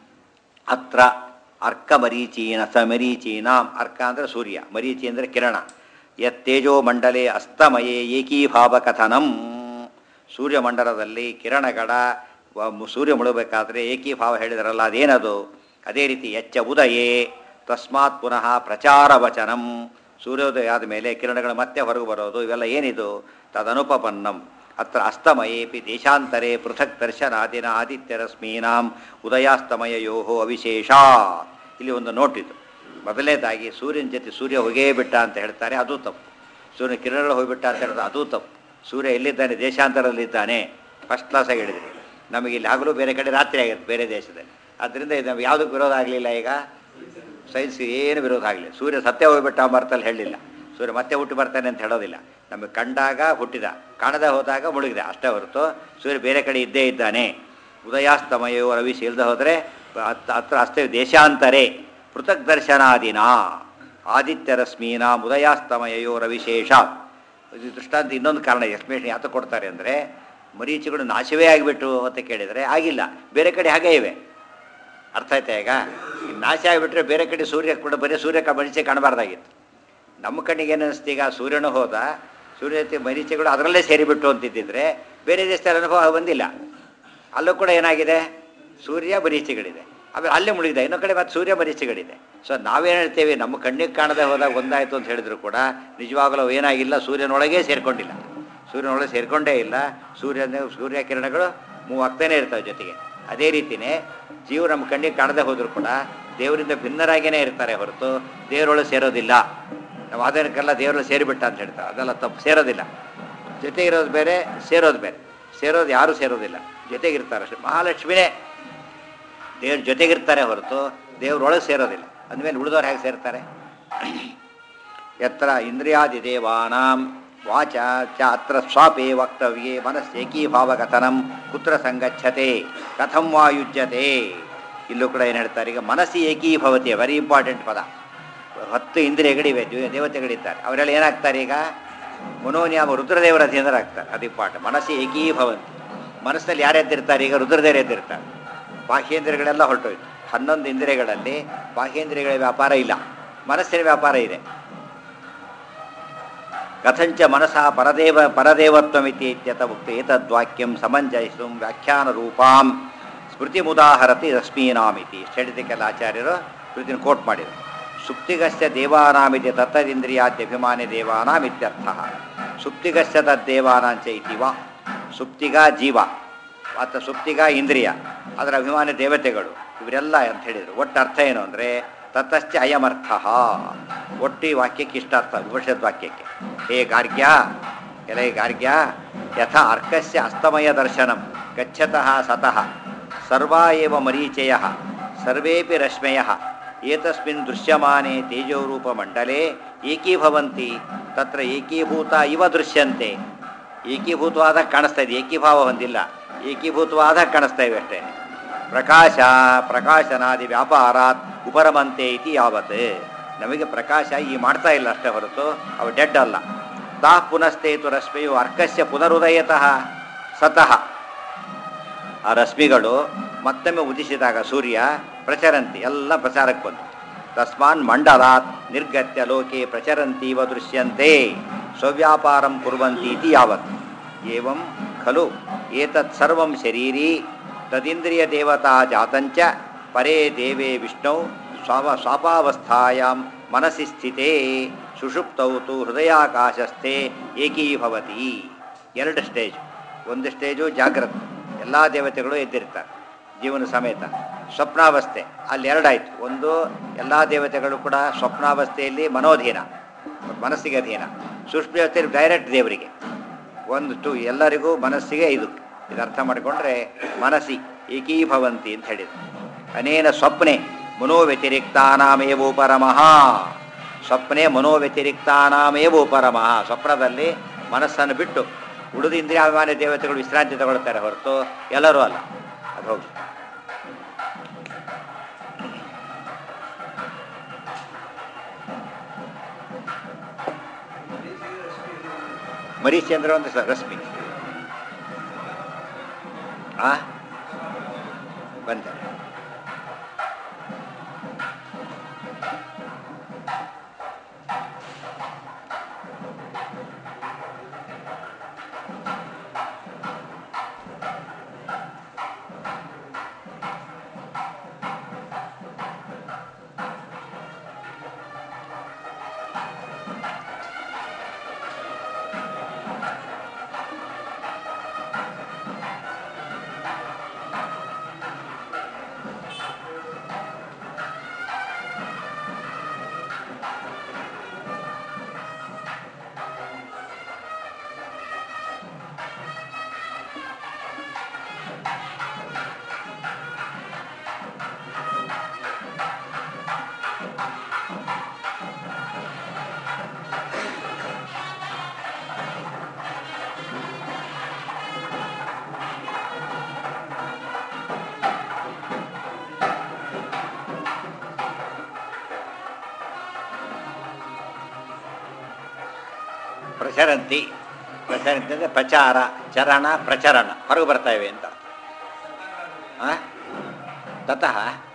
ಅತ್ರ ಅರ್ಕ ಮರೀಚೀನ ಸ ಮರೀಚೀನಾಂ ಅರ್ಕ ಅಂದರೆ ಸೂರ್ಯ ಮರೀಚಿ ಅಂದರೆ ಕಿರಣ ಯತ್ತೇಜೋ ಮಂಡಲೆ ಅಸ್ತಮಯೇ ಏಕೀಭಾವ ಕಥನಂ ಸೂರ್ಯಮಂಡಲದಲ್ಲಿ ಕಿರಣಗಳ ವ- ಮು- ಸೂರ್ಯ ಮುಳುಗಬೇಕಾದ್ರೆ ಏಕೀಭಾವ ಹೇಳಿದ್ರಲ್ಲ ಅದೇನದು ಅದೇ ರೀತಿ ಎಚ್ಚ ಉದಯೇ ತಸ್ಮಾತ್ ಪುನಃ ಪ್ರಚಾರ ವಚನಂ ಸೂರ್ಯೋದಯ ಆದ ಮೇಲೆ ಕಿರಣಗಳು ಮತ್ತೆ ಹೊರಗೆ ಬರೋದು ಇವೆಲ್ಲ ಏನಿದು ತದನುಪಪನ್ನಂ ಅತ್ರ ಅಸ್ತಮಯೇಪಿ ದೇಶಾಂತರೇ ಪೃಥಕ್ ದರ್ಶನಾದಿನ ಆದಿತ್ಯರಶ್ಮೀನಾಂ ಉದಯಾಸ್ತಮಯಯೋ ಅವಿಶೇಷ ಇಲ್ಲಿ ಒಂದು ನೋಟಿದು ಮೊದಲನೇದಾಗಿ ಸೂರ್ಯನ ಜೊತೆ ಸೂರ್ಯ ಹೋಗೇ ಬಿಟ್ಟ ಅಂತ ಹೇಳ್ತಾರೆ ಅದು ತಪ್ಪು ಸೂರ್ಯನ ಕಿರಣಗಳು ಹೋಗಿಬಿಟ್ಟ ಅಂತ ಹೇಳಿದ್ರೆ ಅದು ತಪ್ಪು ಸೂರ್ಯ ಎಲ್ಲಿದ್ದಾನೆ ದೇಶಾಂತರದಲ್ಲಿದ್ದಾನೆ ಫಸ್ಟ್ ಕ್ಲಾಸಾಗಿ ಹೇಳಿದ್ರಿ ನಮಗೆ ಇಲ್ಲಿ ಆಗಲೂ ಬೇರೆ ಕಡೆ ರಾತ್ರಿ ಆಗಿರುತ್ತೆ ಬೇರೆ ದೇಶದಲ್ಲಿ ಆದ್ದರಿಂದ ಇದು ನಮ್ಗೆ ಯಾವುದಕ್ಕೆ ವಿರೋಧ ಆಗಲಿಲ್ಲ ಈಗ ಸೈನ್ಸ್ ಏನು ವಿರೋಧ ಆಗಲಿಲ್ಲ ಸೂರ್ಯ ಸತ್ಯ ಹೋಗ್ಬಿಟ್ಟ ಅಮರ್ತಲ್ಲಿ ಹೇಳಲಿಲ್ಲ ಸೂರ್ಯ ಮತ್ತೆ ಹುಟ್ಟಿ ಬರ್ತಾನೆ ಅಂತ ಹೇಳೋದಿಲ್ಲ ನಮಗೆ ಕಂಡಾಗ ಹುಟ್ಟಿದ ಕಾಣದೆ ಹೋದಾಗ ಮುಳುಗಿದ ಅಷ್ಟೇ ಹೊರತು ಸೂರ್ಯ ಬೇರೆ ಕಡೆ ಇದ್ದೇ ಇದ್ದಾನೆ ಉದಯಾಸ್ತಮಯೋ ರವಿ ಇಲ್ಲದೆ ಹೋದರೆ ಅತ್- ಅತ್ರ ಅಸ್ತೆ ದೇಶಾಂತರೇ ಪೃಥಕ್ ದರ್ಶನಾದಿನ ಆದಿತ್ಯರಶ್ಮೀನ ಉದಯಾಸ್ತಮಯೋ ರವಿಶೇಷ ಇದು ದೃಷ್ಟಾಂತ ಇನ್ನೊಂದು ಕಾರಣ ಎಕ್ಸ್ಪ್ಲೇಷನ್ ಯಾತ ಕೊಡ್ತಾರೆ ಅಂದರೆ ಮರೀಚಿಗಳು ನಾಶವೇ ಆಗಿಬಿಟ್ಟು ಅಂತ ಕೇಳಿದರೆ ಆಗಿಲ್ಲ ಬೇರೆ ಕಡೆ ಹಾಗೇ ಇವೆ ಅರ್ಥ ಆಯ್ತಾ ಈಗ ಈ ನಾಶ ಆಗಿಬಿಟ್ರೆ ಬೇರೆ ಕಡೆ ಸೂರ್ಯ ಕೂಡ ಬರೀ ಸೂರ್ಯ ಕ- ಮರೀಚೆ ಕಾಣಬಾರ್ದಾಗಿತ್ತು ನಮ್ಮ ಕಣ್ಣಿಗೆ ಏನು ಅನಿಸ್ತು ಈಗ ಸೂರ್ಯನು ಹೋದ ಸೂರ್ಯ ಜೊತೆ ಮರೀಚೆಗಳು ಅದರಲ್ಲೇ ಸೇರಿಬಿಟ್ಟು ಅಂತಿದ್ದಿದ್ರೆ ಬೇರೆ ದೇಶದಲ್ಲಿ ಅನುಭವ ಬಂದಿಲ್ಲ ಅಲ್ಲೂ ಕೂಡ ಏನಾಗಿದೆ ಸೂರ್ಯ ಮರೀಚಿಗಳಿದೆ ಆಮೇಲೆ ಅಲ್ಲೇ ಮುಳುಗಿದೆ ಇನ್ನೊಂದು ಕಡೆ ಮತ್ತೆ ಸೂರ್ಯ ಮರೀಚಿಗಳಿದೆ ಸೊ ನಾವೇನು ಹೇಳ್ತೇವೆ ನಮ್ಮ ಕಣ್ಣಿಗೆ ಕಾಣದೆ ಹೋದಾಗ ಒಂದಾಯಿತು ಅಂತ ಹೇಳಿದ್ರು ಕೂಡ ನಿಜವಾಗಲೂ ಅವು ಏನಾಗಿಲ್ಲ ಸೂರ್ಯನೊಳಗೆ ಸೇರಿಕೊಂಡಿಲ್ಲ ಸೂರ್ಯನೊಳಗೆ ಸೇರಿಕೊಂಡೇ ಇಲ್ಲ ಸೂರ್ಯನ ಸೂರ್ಯ ಕಿರಣಗಳು ಮೂವ್ ಆಗ್ತಾನೆ ಇರ್ತವೆ ಜೊತೆಗೆ ಅದೇ ರೀತಿಯೇ ಜೀವ ನಮ್ಮ ಕಣ್ಣಿಗೆ ಕಾಣದೆ ಹೋದರೂ ಕೂಡ ದೇವರಿಂದ ಭಿನ್ನರಾಗೇನೆ ಇರ್ತಾರೆ ಹೊರತು ದೇವರೊಳಗೆ ಸೇರೋದಿಲ್ಲ ನಾವು ಅದಕ್ಕೆಲ್ಲ ದೇವರಲ್ಲಿ ಸೇರಿಬಿಟ್ಟ ಅಂತ ಹೇಳ್ತಾರೆ ಅದೆಲ್ಲ ತಪ್ಪು ಸೇರೋದಿಲ್ಲ ಜೊತೆಗಿರೋದು ಬೇರೆ ಸೇರೋದು ಬೇರೆ ಸೇರೋದು ಯಾರೂ ಸೇರೋದಿಲ್ಲ ಜೊತೆಗಿರ್ತಾರೆ ಅಷ್ಟೇ ಮಹಾಲಕ್ಷ್ಮಿನೇ ದೇವ್ರ ಜೊತೆಗಿರ್ತಾರೆ ಹೊರತು ದೇವ್ರೊಳಗೆ ಸೇರೋದಿಲ್ಲ ಅಂದಮೇಲೆ ಉಳಿದವ್ರು ಹೇಗೆ ಸೇರ್ತಾರೆ ಯತ್ರ ಇಂದ್ರಿಯಾದಿ ದೇವಾನಾಂ ವಾಚ ಚ ಅತ್ರ ಸ್ವಾಪೇ ವಕ್ತವ್ಯೇ ಮನಸ್ಸೇಕೀಭಾವಕಥನಂ ಕುತ್ರ ಸಂಗಚ್ಛತೆ ಕಥಂ ವಾ ಯುಜ್ಯತೆ ಇಲ್ಲೂ ಕೂಡ ಏನು ಹೇಳ್ತಾರೆ ಈಗ ಮನಸ್ಸಿ ಏಕೀಭವತಿ ವೆರಿ ಇಂಪಾರ್ಟೆಂಟ್ ಪದ ಹತ್ತು ಇಂದ್ರಿಯಗಳಿವೆ ದೇವ- ದೇವತೆಗಳಿದ್ದಾರೆ ಅವರೆಲ್ಲ ಏನಾಗ್ತಾರೆ ಈಗ ಮನೋನ್ಯಾಮ ರುದ್ರದೇವರ ಅಧೀನರಾಗ್ತಾರೆ ಅದು ಇಂಪಾರ್ಟೆಂಟ್ ಮನಸ್ಸಿ ಏಕೀಭವಂತಿ ಮನಸ್ಸಲ್ಲಿ ಯಾರು ಎದ್ದಿರ್ತಾರೆ ಈಗ ರುದ್ರದೇವರು ಎದ್ದಿರ್ತಾರೆ ಬಾಹ್ಯೇಂದ್ರಿಯಗಳೆಲ್ಲ ಹೊರಟೋಯ್ತು ಹನ್ನೊಂದು ಇಂದ್ರಿಯಗಳಲ್ಲಿ ಬಾಹ್ಯೇಂದ್ರಿಯಗಳ ವ್ಯಾಪಾರ ಇಲ್ಲ ಮನಸ್ಸಿನ ವ್ಯಾಪಾರ ಇದೆ ಕಥಂಚ ಮನಸಃ ಪರದೇವ ಪರದೇವತ್ವಮಿತಿ ಇತ್ಯತ ಉಕ್ತ ಏತದ್ವಾಕ್ಯಂ ಸಮಂಜಯಿಸು ವ್ಯಾಖ್ಯಾನ ರೂಪಾಂ ಸ್ಮೃತಿ ಮುದಾಹರತಿ ರಶ್ಮೀನಾಮಿತಿ ಇಷ್ಟು ಹೇಳಿದ್ದಕ್ಕೆಲ್ಲ ಆಚಾರ್ಯರು ಸ್ಮೃತಿನ ಕೋಟ್ ಮಾಡಿದರು ಸುಪ್ತಿಗಸ್ಯ ದೇವಾನಾಮಿತಿ ತತ್ತದಿಂದ್ರಿಯಾದ್ಯಭಿಮಾನಿ ದೇವಾನಾಂ ಇತ್ಯರ್ಥ ಸುಪ್ತಿಗಸ್ಯ ತದ್ದೇವಾನಾಂಚ ಇತಿ ವಾ ಸುಪ್ತಿಗ ಜೀವ ಅಥವಾ ಸುಪ್ತಿಗ ಇಂದ್ರಿಯ ಅದರ ಅಭಿಮಾನಿ ದೇವತೆಗಳು ಇವರೆಲ್ಲ ಅಂತ ಹೇಳಿದರು ಒಟ್ಟು ಅರ್ಥ ಏನು ಅಂದರೆ ತತಶ್ಚ ಅಯಮರ್ಥ ಒಟ್ಟು ಈ ವಾಕ್ಯಕ್ಕೆ ಇಷ್ಟ ಅರ್ಥ ವಿಭಷದ್ ವಾಕ್ಯಕ್ಕೆ ಹೇ ಗಾರ್ಗ್ಯ ಎಲೆ ಗಾರ್ಗ್ಯ ಯಥಾ ಅರ್ಕಸ್ಯ ಅಸ್ತಮಯ ದರ್ಶನಂ ಗಚ್ಚತಃ ಸತಃ ಸರ್ವಾ ಏವ ಮರೀಚಯ ಸರ್ವೇಪಿ ರಶ್ಮಯ ಏತಸ್ಮಿನ್ ದೃಶ್ಯಮಾನೆ ತೇಜೋರೂಪಮಂಡಲೇ ಏಕೀಭವಂತಿ ತತ್ರ ಏಕೀಭೂತ ಇವ ದೃಶ್ಯಂತೆ ಏಕೀಭೂತವಾದಾಗ ಕಾಣಿಸ್ತಾ ಇದೆ ಏಕೀಭಾವ ಹೊಂದಿಲ್ಲ ಏಕೀಭೂತವಾದಾಗ ಕಾಣಿಸ್ತಾ ಇವೆ ಅಷ್ಟೇ ಪ್ರಕಾಶ ಪ್ರಕಾಶನಾದಿ ವ್ಯಾಪಾರಾತ್ ಉಪರಮಂತೆ ಇತಿ ಯಾವತ್ ನಮಗೆ ಪ್ರಕಾಶ ಈ ಮಾಡ್ತಾ ಇಲ್ಲ ಅಷ್ಟೇ ಹೊರತು ಅವು ಡೆಡ್ ಅಲ್ಲ ತಾ ಪುನಸ್ತೇತು ರಶ್ಮಿಯು ಅರ್ಕಸ್ಯ ಪುನರುದಯತಃ ಸತಃ ಆ ರಶ್ಮಿಗಳು ಮತ್ತೊಮ್ಮೆ ಉದಿಸಿದಾಗ ಸೂರ್ಯ ಪ್ರಚರಂತಿ ಎಲ್ಲ ಪ್ರಚಾರಕ್ಕೆ ಬಂತು ತಸ್ಮಾನ್ ಮಂಡಲಾತ್ ನಿರ್ಗತ್ಯ ಲೋಕೆ ಪ್ರಚರಂತೀವ ದೃಶ್ಯಂತೆ ಸ್ವವ್ಯಾಪಾರಂ ಕುರ್ವಂತಿ ಇತಿ ಯಾವತ್ ಏವಂ ಖಲು ಏತತ್ ಸರ್ವಂ ಶರೀರಿ ತದಿಂದ್ರಿಯ ದೇವತಾ ಜಾತಂಚ ಪರೇ ದೇವೇ ವಿಷ್ಣು ಸ್ವಾವ ಸ್ವಾಪಾವಸ್ಥಾಯಾಂ ಮನಸ್ಸಿ ಸ್ಥಿತೇ ಸುಷುಪ್ತೌ ತು ಹೃದಯಾಕಾಶಸ್ಥೆ ಏಕೀಭವತಿ ಎರಡು ಸ್ಟೇಜ್ ಒಂದು ಸ್ಟೇಜು ಜಾಗ್ರತ್ ಎಲ್ಲ ದೇವತೆಗಳು ಎದ್ದಿರ್ತಾರೆ ಜೀವನ ಸಮೇತ ಸ್ವಪ್ನಾವಸ್ಥೆ ಅಲ್ಲಿ ಎರಡಾಯ್ತು ಒಂದು ಎಲ್ಲ ದೇವತೆಗಳು ಕೂಡ ಸ್ವಪ್ನಾವಸ್ಥೆಯಲ್ಲಿ ಮನೋಧೀನ ಮನಸ್ಸಿಗೆ ಅಧೀನ ಸೂಕ್ಷ್ಮಾವಸ್ಥೆ ಡೈರೆಕ್ಟ್ ದೇವರಿಗೆ ಒಂದು ಟು ಎಲ್ಲರಿಗೂ ಮನಸ್ಸಿಗೆ ಇದು ಇದು ಅರ್ಥ ಮಾಡಿಕೊಂಡ್ರೆ ಮನಸ್ಸಿ ಏಕೀಭವಂತಿ ಅಂತ ಹೇಳಿದ್ರು ಅನೇನ ಸ್ವಪ್ನೆ ಮನೋವ್ಯತಿರಿಕ್ತಾನಾಮೇವೋ ಪರಮಃ ಸ್ವಪ್ನೆ ಮನೋವ್ಯತಿರಿಕ್ತಾನಾಮೇವೋ ಪರಮಃ ಸ್ವಪ್ನದಲ್ಲಿ ಮನಸ್ಸನ್ನು ಬಿಟ್ಟು ಉಳಿದ ಇಂದ್ರಿಯಾಭಿಮಾನಿ ದೇವತೆಗಳು ವಿಶ್ರಾಂತಿ ತಗೊಳ್ತಾರೆ ಹೊರತು ಎಲ್ಲರೂ ಅಲ್ಲ ಅದು ಹೋಗಿ ಮರೀಚಿ ಅಂದ್ರೆ ಒಂದು ಸ- ರಶ್ಮಿ ಆ ಬಂದೆ ಪ್ರಚರಂತಿ ಪ್ರಚರಂತಿ ಅಂದರೆ ಪ್ರಚಾರ ಚರಣ ಪ್ರಚರಣ ಹೊರಗೆ ಬರ್ತಾ ಇವೆ ಅಂತ ಆ? ತತಃ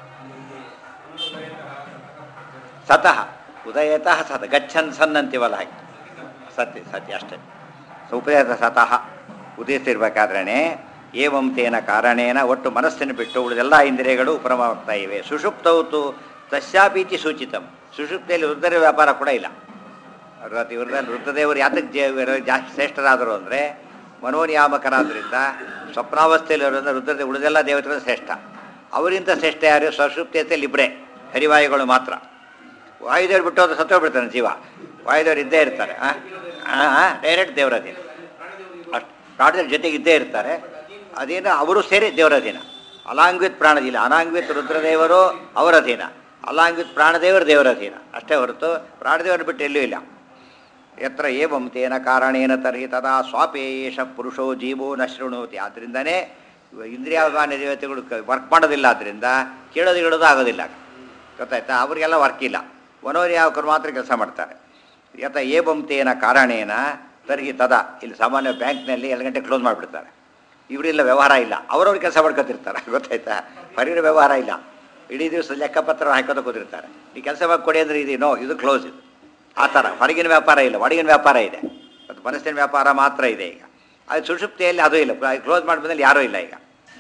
ಸತಃ ಉದಯತಃ ಸತ ಗಚ್ಚನ್ ಸನ್ ಅಂತೀವಲ್ಲ ಹಾಗೆ ಸತ್ಯ ಸತ್ಯ ಅಷ್ಟೇ ಉಪದೇಶ ಸತಃ ಉದಯಿಸ್ತಿರ್ಬೇಕಾದ್ರೇ ಏವಂ ತೇನ ಕಾರಣೇನ ಒಟ್ಟು ಮನಸ್ಸನ್ನು ಬಿಟ್ಟು ಉಳಿದೆಲ್ಲ ಇಂದ್ರಿಯಗಳು ಉಪರಮವಾಗ್ತಾ ಇವೆ ಸುಷುಪ್ತೌತು ತಸ್ಯಾಪೀತಿ ಸೂಚಿತಂ ಸುಷುಪ್ತಿಯಲ್ಲಿ ವೃದ್ಧರ ವ್ಯಾಪಾರ ಕೂಡ ಇಲ್ಲ ಅವ್ರ ಇವ್ರದಲ್ಲಿ ವೃದ್ಧದೇವರು ಯಾತಕ್ಕೆ ಜೇ- ಜಾಸ್ತಿ ಶ್ರೇಷ್ಠರಾದರು ಅಂದರೆ ಮನೋನಿಯಾಮಕರಾದ್ರಿಂದ ಸ್ವಪ್ನಾವಸ್ಥೆಯಲ್ಲಿ ಅವರಿಂದ ವೃದ್ಧದೇ ಉಳಿದೆಲ್ಲ ದೇವತೆಗಳು ಶ್ರೇಷ್ಠ ಅವರಿಂದ ಶ್ರೇಷ್ಠ ಯಾರು ಸ್ವಶುಪ್ತಿಯತೆಯಲ್ಲಿ ಇಬ್ಬರೇ ಹರಿವಾಯುಗಳು ಮಾತ್ರ ವಾಯುದೇವ್ರು ಬಿಟ್ಟು ಹೋದ್ರೆ ಸತ್ತೋಗ್ಬಿಡ್ತಾನೆ ಜೀವ ವಾಯುದೇವ್ರು ಇದ್ದೇ ಇರ್ತಾರೆ ಡೈರೆಕ್ಟ್ ದೇವರಧೀನ ಅಷ್ಟು ಪ್ರಾಣದ ಜೊತೆಗೆ ಇದ್ದೇ ಇರ್ತಾರೆ ಅದೇನು ಅವರು ಸೇರಿ ದೇವರಧೀನ ಅಲಾಂಗ್ ವಿತ್ ಪ್ರಾಣದಿಲ್ಲ ಅನಾಂಗ್ ವಿತ್ ರುದ್ರದೇವರು ಅವರ ಅಧೀನ ಅಲಾಂಗ್ ವಿತ್ ಪ್ರಾಣದೇವರು ದೇವರ ಅಧೀನ ಅಷ್ಟೇ ಹೊರತು ಪ್ರಾಣದೇವರು ಬಿಟ್ಟು ಎಲ್ಲೂ ಇಲ್ಲ ಯತ್ರ ಏವಂ ತೇನ ಕಾರಣೇನ ತರ್ಹಿ ತದಾ ಸ್ವಾಪೇಶ ಪುರುಷೋ ಜೀವೋ ನ ಶೃಣೋತಿ ಆದ್ದರಿಂದನೇ ಇಂದ್ರಿಯಾಭಿಮಾನ ದೇವತೆಗಳು ವರ್ಕ್ ಮಾಡೋದಿಲ್ಲ ಆದ್ದರಿಂದ ಕೇಳೋದು ಹೇಳೋದು ಆಗೋದಿಲ್ಲ ಗೊತ್ತಾಯ್ತಾ ಅವರಿಗೆಲ್ಲ ವರ್ಕ್ ಇಲ್ಲ ಮನೋನಿಯಾವಕರು ಮಾತ್ರ ಕೆಲಸ ಮಾಡ್ತಾರೆ ಯಥ ಏವಂ ತೇನ ಕಾರಣೇನ ತರ್ಹಿ ತದಾ ಇಲ್ಲಿ ಸಾಮಾನ್ಯ ಬ್ಯಾಂಕ್ನಲ್ಲಿ ಎರಡು ಗಂಟೆ ಕ್ಲೋಸ್ ಮಾಡಿಬಿಡ್ತಾರೆ ಇವರಿಲ್ಲ ವ್ಯವಹಾರ ಇಲ್ಲ ಅವರವ್ರು ಕೆಲಸ ಮಾಡ್ಕೊತಿರ್ತಾರೆ ಗೊತ್ತಾಯ್ತಾ ಪರಿರ ವ್ಯವಹಾರ ಇಲ್ಲ ಇಡೀ ದಿವಸ ಲೆಕ್ಕಪತ್ರ ಹಾಕೋದು ಕೂತಿರ್ತಾರೆ ಈ ಕೆಲಸ ಮಾಡಿ ಕೊಡಿ ಅಂದರೆ ಇದು ನೋ ಇದು ಕ್ಲೋಸ್ ಇದು ಆ ಥರ ಹೊರಗಿನ ವ್ಯಾಪಾರ ಇಲ್ಲ ಒಳಗಿನ ವ್ಯಾಪಾರ ಇದೆ ಮತ್ತು ಮನಸ್ಸಿನ ವ್ಯಾಪಾರ ಮಾತ್ರ ಇದೆ ಈಗ ಅದು ಸುಷುಪ್ತಿಯಲ್ಲಿ ಅದು ಇಲ್ಲ ಕ್ಲೋಸ್ ಮಾಡಿದ್ಮೇಲೆ ಯಾರೂ ಇಲ್ಲ ಈಗ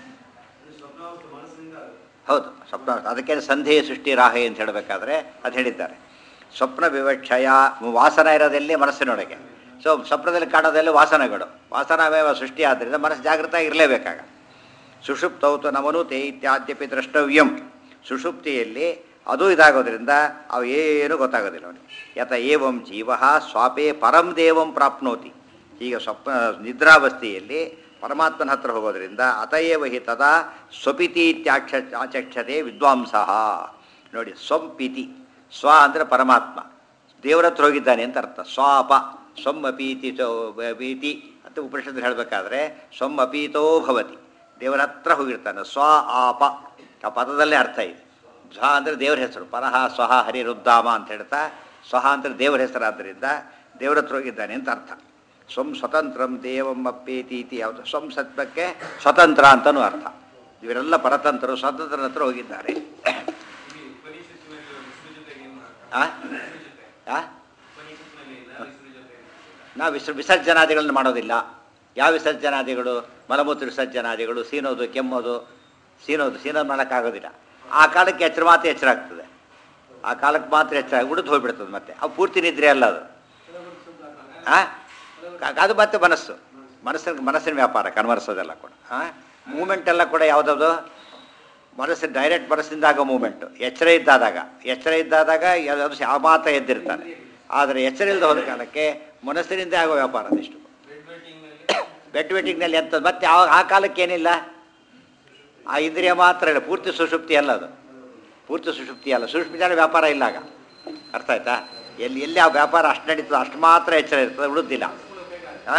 ಹೌದು ಸ್ವಪ್ನ ಅದಕ್ಕೆ ಸಂಧಿ ಸೃಷ್ಟಿ ರಾಹೆ ಅಂತ ಹೇಳಬೇಕಾದ್ರೆ ಅದು ಹೇಳಿದ್ದಾರೆ ಸ್ವಪ್ನ ವಿವಕ್ಷಯ ವಾಸನ ಇರೋದೆಲ್ಲಿ ಮನಸ್ಸಿನೊಳಗೆ ಸೊ ಸ್ವಪ್ನದಲ್ಲಿ ಕಾಣೋದೆಲ್ಲ ವಾಸನಗಳು ವಾಸನವೇವ ಸೃಷ್ಟಿ ಆದ್ದರಿಂದ ಮನಸ್ಸು ಜಾಗೃತ ಇರಲೇಬೇಕಾಗ ಸುಷುಪ್ತೌತು ನಮನು ತೇ ಇತ್ಯಾದ್ಯಪಿ ದ್ರಷ್ಟವ್ಯಂ ಸುಷುಪ್ತಿಯಲ್ಲಿ ಅದು ಇದಾಗೋದ್ರಿಂದ ಅವು ಏನು ಗೊತ್ತಾಗೋದಿಲ್ಲ ಅವನಿಗೆ ಯತ ಏವಂ ಜೀವ ಸ್ವಾಪೇ ಪರಂ ದೇವಂ ಪ್ರಾಪ್ನೋತಿ ಈಗ ಸ್ವಪ್ನ ನಿದ್ರಾವಸ್ಥೆಯಲ್ಲಿ ಪರಮಾತ್ಮನ ಹತ್ರ ಹೋಗೋದ್ರಿಂದ ಅತಯೇವ ಹಿ ತದಾ ಸ್ವಪಿತಿ ಇತ್ಯಾಕ್ಷ ಆಚಕ್ಷತೆ ವಿದ್ವಾಂಸಃ ನೋಡಿ ಸ್ವಂಪಿತಿ ಸ್ವ ಅಂದರೆ ಪರಮಾತ್ಮ ದೇವರ ಹತ್ರ ಹೋಗಿದ್ದಾನೆ ಅಂತ ಅರ್ಥ ಸ್ವಾಪ ಸ್ವಂ ಅಪೀತಿ ಚ ಅಪೀತಿ ಅಂತ ಉಪನಿಷತ್ತು ಹೇಳಬೇಕಾದ್ರೆ ಸ್ವಂ ಅಪೀತೋ ಭವತಿ ದೇವರ ಹತ್ರ ಹೋಗಿರ್ತಾನೆ ಸ್ವ ಆಪ ಆ ಪದದಲ್ಲೇ ಅರ್ಥ ಇದೆ ಧ್ವ ಅಂದರೆ ದೇವರ ಹೆಸರು ಪರಹ ಸ್ವಹ ಹರಿ ರುದ್ದಾಮ ಅಂತ ಹೇಳ್ತಾ ಸ್ವಹ ಅಂದರೆ ದೇವರ ಹೆಸರಾದ್ದರಿಂದ ದೇವರ ಹತ್ರ ಹೋಗಿದ್ದಾನೆ ಅಂತ ಅರ್ಥ ಸ್ವಂ ಸ್ವತಂತ್ರಂ ದೇವಂ ಅಪ್ಪೇತಿ ಇತಿ ಯಾವುದು ಸ್ವಂ ಸತ್ವಕ್ಕೆ ಸ್ವತಂತ್ರ ಅಂತನೂ ಅರ್ಥ ಇವರೆಲ್ಲ ಪರತಂತ್ರರು ಸ್ವತಂತ್ರನ ಹತ್ರ ಹೋಗಿದ್ದಾರೆ ಆ? ಆ? ನಾವು ವಿಸ ವಿಸರ್ಜನಾದಿಗಳನ್ನು ಮಾಡೋದಿಲ್ಲ ಯಾವ ವಿಸರ್ಜನಾದಿಗಳು ಮಲಮೂತ್ರ ವಿಸರ್ಜನಾದಿಗಳು ಸೀನೋದು ಕೆಮ್ಮೋದು ಸೀನೋದು ಸೀನೋದು ಮಾಡೋಕ್ಕಾಗೋದಿಲ್ಲ ಆ ಕಾಲಕ್ಕೆ ಎಚ್ಚರ ಮಾತ್ರ ಎಚ್ಚರ ಆಗ್ತದೆ ಆ ಕಾಲಕ್ಕೆ ಮಾತ್ರ ಎಚ್ಚರ ಉಳಿದು ಹೋಗ್ಬಿಡ್ತದೆ ಮತ್ತೆ ಅವು ಪೂರ್ತಿ ನಿದ್ರೆ ಅಲ್ಲ ಅದು ಆ? ಕ- ಅದು ಮತ್ತೆ ಮನಸ್ಸು ಮನಸ್ಸಿನ ಮನಸ್ಸಿನ ವ್ಯಾಪಾರ ಕನ್ವರ್ಸೋದೆಲ್ಲ ಕೂಡ ಹಾಂ ಮೂಮೆಂಟ್ ಎಲ್ಲ ಕೂಡ ಯಾವುದದು ಮನಸ್ಸಿನ ಡೈರೆಕ್ಟ್ ಮನಸ್ಸಿಂದ ಆಗೋ ಮೂಮೆಂಟು ಎಚ್ಚರ ಇದ್ದಾದಾಗ ಎಚ್ಚರ ಇದ್ದಾದಾಗ ಅದು ಯಾವ ಮಾತ್ರ ಎದ್ದಿರ್ತಾನೆ ಆದರೆ ಎಚ್ಚರ ಇಲ್ಲದ ಹೋದ ಕಾಲಕ್ಕೆ ಮನಸ್ಸಿನಿಂದ ಆಗೋ ವ್ಯಾಪಾರ ಅದೆಷ್ಟು ಬೆಡ್ ವೇಟಿಂಗ್ನಲ್ಲಿ ಎಂಥದ್ದು ಮತ್ತೆ ಆ ಆ ಕಾಲಕ್ಕೆ ಏನಿಲ್ಲ ಆ ಇಂದ್ರಿಯ ಮಾತ್ರ ಇಲ್ಲ ಪೂರ್ತಿ ಸುಷುಪ್ತಿ ಅಲ್ಲ ಅದು ಪೂರ್ತಿ ಸುಷುಪ್ತಿ ಅಲ್ಲ ಸುಷುಪ್ತಿ ವ್ಯಾಪಾರ ಇಲ್ಲ ಆಗ ಅರ್ಥ ಆಯ್ತಾ ಎಲ್ಲಿ ಎಲ್ಲಿ ಆ ವ್ಯಾಪಾರ ಅಷ್ಟು ನಡೀತದೆ ಅಷ್ಟು ಮಾತ್ರ ಎಚ್ಚರ ಇರ್ತದೆ ಉಳಿದಿಲ್ಲ ಆ?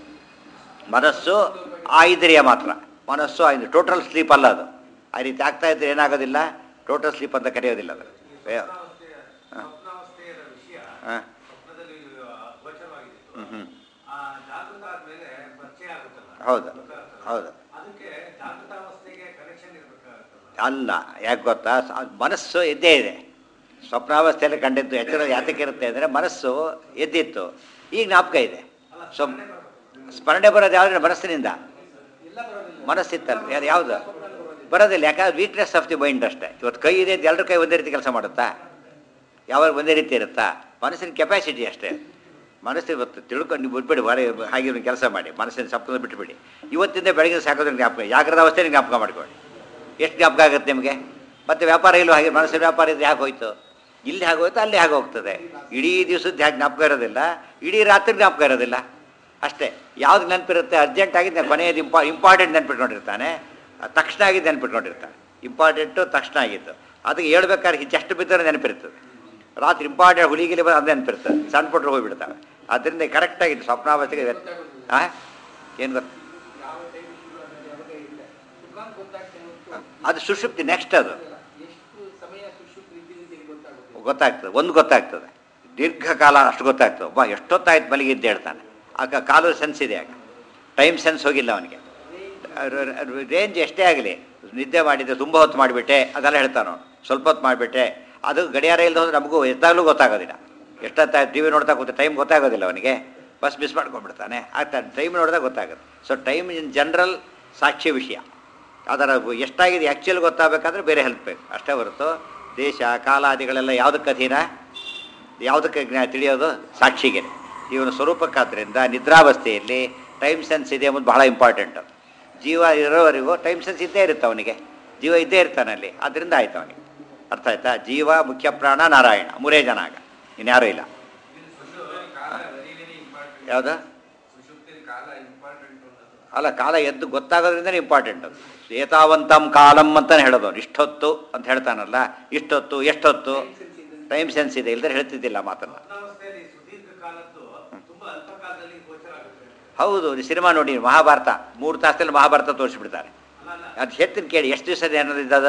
ಮನಸ್ಸು ಆ ಇಂದ್ರಿಯ ಮಾತ್ರ ಮನಸ್ಸು ಆ ಇಂದ್ರಿಯ ಟೋಟಲ್ ಸ್ಲೀಪ್ ಅಲ್ಲ ಅದು ಆ ರೀತಿ ಆಗ್ತಾ ಇದ್ರೆ ಏನಾಗೋದಿಲ್ಲ ಟೋಟಲ್ ಸ್ಲೀಪ್ ಅಂತ ಕರೆಯೋದಿಲ್ಲ ಅದು ವೇ- ಹಾಂ ಸ್ವಪ್ನಾವಸ್ಥೆಯ ವಿಷಯ ಹಾಂ ಸ್ವಪ್ನದಲ್ಲಿ ಗೋಚರವಾಗಿತ್ತು ಹ್ಞೂ ಹ್ಞೂ ಆ ಜಾಗೃತ ಆದ್ಮೇಲೆ ಪರಿಚಯ ಆಗುತ್ತಲ್ಲ ಹೌದು ಗೊತ್ತಾಗುತ್ತಲ್ಲ? ಹೌದು ಅದಕ್ಕೆ ಜಾಗೃತಾವಸ್ಥೆಗೆ ಕನೆಕ್ಷನ್ ಇರಬೇಕಾಗುತ್ತಲ್ಲ ಅಲ್ಲ ಯಾಕೆ ಗೊತ್ತಾ ಸ- ಮನಸ್ಸು ಎದ್ದೇ ಇದೆ ಸ್ವಪ್ನಾವಸ್ಥೆಯಲ್ಲಿ ಕಂಡಿದ್ದು ಎಚ್ಚರ ಯಾತಕ್ಕೆ ಇರುತ್ತೆ ಅಂದರೆ ಮನಸ್ಸು ಎದ್ದಿತ್ತು ಈಗ ಜ್ಞಾಪಕ ಇದೆ ಸೊ ಸ್ಮರಣೆ ಬರೋದು ಯಾವ್ದು ಮನಸ್ಸಿನಿಂದ ಮನಸ್ಸಿತ್ತಲ್ಲ ಯಾರು ಯಾವುದು ಬರೋದಿಲ್ಲ ಯಾಕಂದ್ರೆ ವೀಕ್ನೆಸ್ ಆಫ್ ದಿ ಮೈಂಡ್ ಅಷ್ಟೇ ಇವತ್ತು ಕೈ ಇದೆ ಅಂತ ಎಲ್ಲರ ಕೈ ಒಂದೇ ರೀತಿ ಕೆಲಸ ಮಾಡುತ್ತಾ ಯಾವಾಗ ಒಂದೇ ರೀತಿ ಇರುತ್ತಾ ಮನಸ್ಸಿನ ಕೆಪಾಸಿಟಿ ಅಷ್ಟೇ ಮನಸ್ಸು ಇವತ್ತು ತಿಳ್ಕೊಂಡು ನೀವು ಬಿಟ್ಬಿಡಿ ಬಾರಿ ಹಾಗೆ ಒಂದು ಕೆಲಸ ಮಾಡಿ ಮನಸ್ಸಿನ ಸಪ್ತದ ಬಿಟ್ಬಿಡಿ ಇವತ್ತಿಂದ ಬೆಳಗ್ಗೆ ಸಾಕೋದ್ರೆ ಜ್ಞಾಪಕ ಜಾಗ್ರದ ಅವಸ್ಥೆ ಜ್ಞಾಪಕ ಮಾಡ್ಕೊಳ್ಳಿ ಎಷ್ಟು ಜ್ಞಾಪಕ ಆಗುತ್ತೆ ನಿಮಗೆ ಮತ್ತೆ ವ್ಯಾಪಾರ ಇಲ್ಲೋ ಹಾಗೆ ಮನಸ್ಸಿನ ವ್ಯಾಪಾರ ಇದ್ರೆ ಯಾಕೆ ಹೋಯ್ತು ಇಲ್ಲಿ ಹಾಗೆ ಹೋಯ್ತು ಅಲ್ಲಿ ಹಾಗೆ ಹೋಗ್ತದೆ ಇಡೀ ದಿವಸದ ಹೇಗೆ ಜ್ಞಾಪಕ ಇರೋದಿಲ್ಲ ಇಡೀ ರಾತ್ರಿ ಜ್ಞಾಪಕ ಇರೋದಿಲ್ಲ ಅಷ್ಟೇ ಯಾವ್ದು ನೆನಪಿರುತ್ತೆ ಅರ್ಜೆಂಟ್ ಆಗಿದ್ದು ಕೊನೆಯದು ಇಂಪಾ ಇಂಪಾರ್ಟೆಂಟ್ ನೆನ್ಪಿಟ್ಕೊಂಡಿರ್ತಾನೆ ತಕ್ಷಣ ಆಗಿದ್ದು ನೆನ್ಪಿಟ್ಕೊಂಡಿರ್ತಾನೆ ಇಂಪಾರ್ಟೆಂಟು ತಕ್ಷಣ ಆಗಿದ್ದು ಅದಕ್ಕೆ ಹೇಳ್ಬೇಕಾದ್ರೆ ಜಸ್ಟ್ ಬಿದ್ದರೆ ನೆನಪಿರ್ತದೆ ರಾತ್ರಿ ಇಂಪಾರ್ಟೆಂಟ್ ಹುಲಿಗಿಲಿ ಬಂದು ಅದು ನೆನಪಿರ್ತದೆ ಸಣ್ಣ ಪುಟ್ರು ಹೋಗಿಬಿಡ್ತಾವೆ ಅದರಿಂದ ಕರೆಕ್ಟಾಗಿತ್ತು ಸ್ವಪ್ನಾವಸ್ಥೆಗೆ ಹಾಂ ಏನು ಗೊತ್ತ ಯಾವ ಟೈಮ್ ಶುರು ಆಗುತ್ತೆ ಯಾವಾಗ ಇಲ್ಲ ಸುಖಾಂತ್ ಗೊತ್ತಾಗ್ತದೆ ಹೊರತು ಅದು ಸುಷುಪ್ತಿ ನೆಕ್ಸ್ಟ್ ಅದು ಎಷ್ಟು ಸಮಯ ಸುಶುಪ್ ಇದ್ದಿದ್ದು ಗೊತ್ತಾಗುತ್ತೆ ಗೊತ್ತಾಗ್ತದೆ ಒಂದು ಗೊತ್ತಾಗ್ತದೆ ದೀರ್ಘಕಾಲ ಅಷ್ಟು ಗೊತ್ತಾಗ್ತದೆ ಒಬ್ಬ ಎಷ್ಟೊತ್ತಾಯ್ತು ಮಲಗಿದ್ದೆ ಹೇಳ್ತಾನೆ ಆಗ ಕಾಲು ಸೆನ್ಸ್ ಇದೆ ಆಗ ಟೈಮ್ ಸೆನ್ಸ್ ಹೋಗಿಲ್ಲ ಅವನಿಗೆ ರೇಂಜ್ ಎಷ್ಟೇ ಆಗಲಿ ನಿದ್ದೆ ಮಾಡಿದ್ದೆ ತುಂಬ ಹೊತ್ತು ಮಾಡಿಬಿಟ್ಟೆ ಅದೆಲ್ಲ ಹೇಳ್ತಾನೆ ಅವನು ಸ್ವಲ್ಪ ಹೊತ್ತು ಮಾಡಿಬಿಟ್ಟೆ ಅದು ಗಡಿಯಾರ ಇಲ್ಲದೆ ಹೋದ್ರೆ ನಮಗೂ ಎದ್ದಾಗಲೂ ಗೊತ್ತಾಗೋದಿಲ್ಲ ಎಷ್ಟೊತ್ತಾಯ್ತು ಟಿ ವಿ ನೋಡ್ತಾ ಕೂತು ಟೈಮ್ ಗೊತ್ತಾಗೋದಿಲ್ಲ ಅವನಿಗೆ ಬಸ್ ಮಿಸ್ ಮಾಡ್ಕೊಂಡ್ಬಿಡ್ತಾನೆ ಆಗ್ತಾನೆ ಟೈಮ್ ನೋಡಿದಾಗ ಗೊತ್ತಾಗುತ್ತೆ ಸೊ ಟೈಮ್ ಇನ್ ಜನರಲ್ ಸಾಕ್ಷಿ ವಿಷಯ ಅದರ ಎಷ್ಟಾಗಿದೆ ಆ್ಯಕ್ಚುಲಿ ಗೊತ್ತಾಗಬೇಕಾದ್ರೆ ಬೇರೆ ಹೆಲ್ಪ್ ಬೇಕು ಅಷ್ಟೇ ಹೊರತು ದೇಶ ಕಾಲಾದಿಗಳೆಲ್ಲ ಯಾವುದಕ್ಕೆ ಅಧೀನ ಯಾವುದಕ್ಕೆ ಜ್ಞಾ ತಿಳಿಯೋದು ಸಾಕ್ಷಿಗೆ ಇವನ ಸ್ವರೂಪಕ್ಕಾದ್ರಿಂದ ನಿದ್ರಾವಸ್ಥೆಯಲ್ಲಿ ಟೈಮ್ ಸೆನ್ಸ್ ಇದೆ ಎಂಬುದು ಬಹಳ ಇಂಪಾರ್ಟೆಂಟ್ ಅದು ಜೀವ ಇರೋವರೆಗೂ ಟೈಮ್ ಸೆನ್ಸ್ ಇದ್ದೇ ಇರುತ್ತೆ ಅವನಿಗೆ ಜೀವ ಇದ್ದೇ ಇರ್ತಾನೆ ಅಲ್ಲಿ ಅದರಿಂದ ಆಯ್ತು ಅವನಿಗೆ ಅರ್ಥ ಆಯ್ತಾ ಜೀವ ಮುಖ್ಯ ಪ್ರಾಣ ನಾರಾಯಣ ಮೂರೇ ಜನ ಆಗ ಇನ್ಯಾರೂ ಇಲ್ಲ ಕಾಲ ವೆರಿ ವೆರಿ ಇಂಪಾರ್ಟೆಂಟ್ ಯಾವುದು ಸುಷುಪ್ತಿಯಲ್ಲಿ ಕಾಲ ಇಂಪಾರ್ಟೆಂಟ್ ಅನ್ನೋದು ಅಲ್ಲ ಕಾಲ ಎದ್ದು ಗೊತ್ತಾಗೋದ್ರಿಂದನೇ ಇಂಪಾರ್ಟೆಂಟ್ ಅದು ಏತಾವಂತಂ ಕಾಲಂ ಅಂತಾನೆ ಹೇಳೋದು ಅವ್ನು. ಇಷ್ಟೊತ್ತು ಅಂತ ಹೇಳ್ತಾನಲ್ಲ ಇಷ್ಟೊತ್ತು ಎಷ್ಟೊತ್ತು ಟೈಮ್ ಸೆನ್ಸ್ ಇದೆ ಇಲ್ದ್ರೆ ಹೇಳ್ತಿದ್ದಿಲ್ಲ ಮಾತನ್ನ ಸ್ವಪ್ನಾವಸ್ಥೆಯಲ್ಲಿ ಸುದೀರ್ಘ ಕಾಲದ್ದು ತುಂಬಾ ಅಲ್ಪ ಕಾಲದಲ್ಲಿ ಗೋಚರ ಆಗುತ್ತೆ ಹೌದು ಈ ಸಿನಿಮಾ ನೋಡಿ ಮಹಾಭಾರತ ಮೂರು ತಾಸಲ್ಲಿ ಮಹಾಭಾರತ ತೋರಿಸ್ಬಿಡ್ತಾರೆ ಅಲ್ಲ ಅಲ್ಲ ಅದು ಹೇಳ್ತೀನಿ ಕೇಳಿ ಎಷ್ಟು ದಿವಸದ ಏನದಿದ್ದದ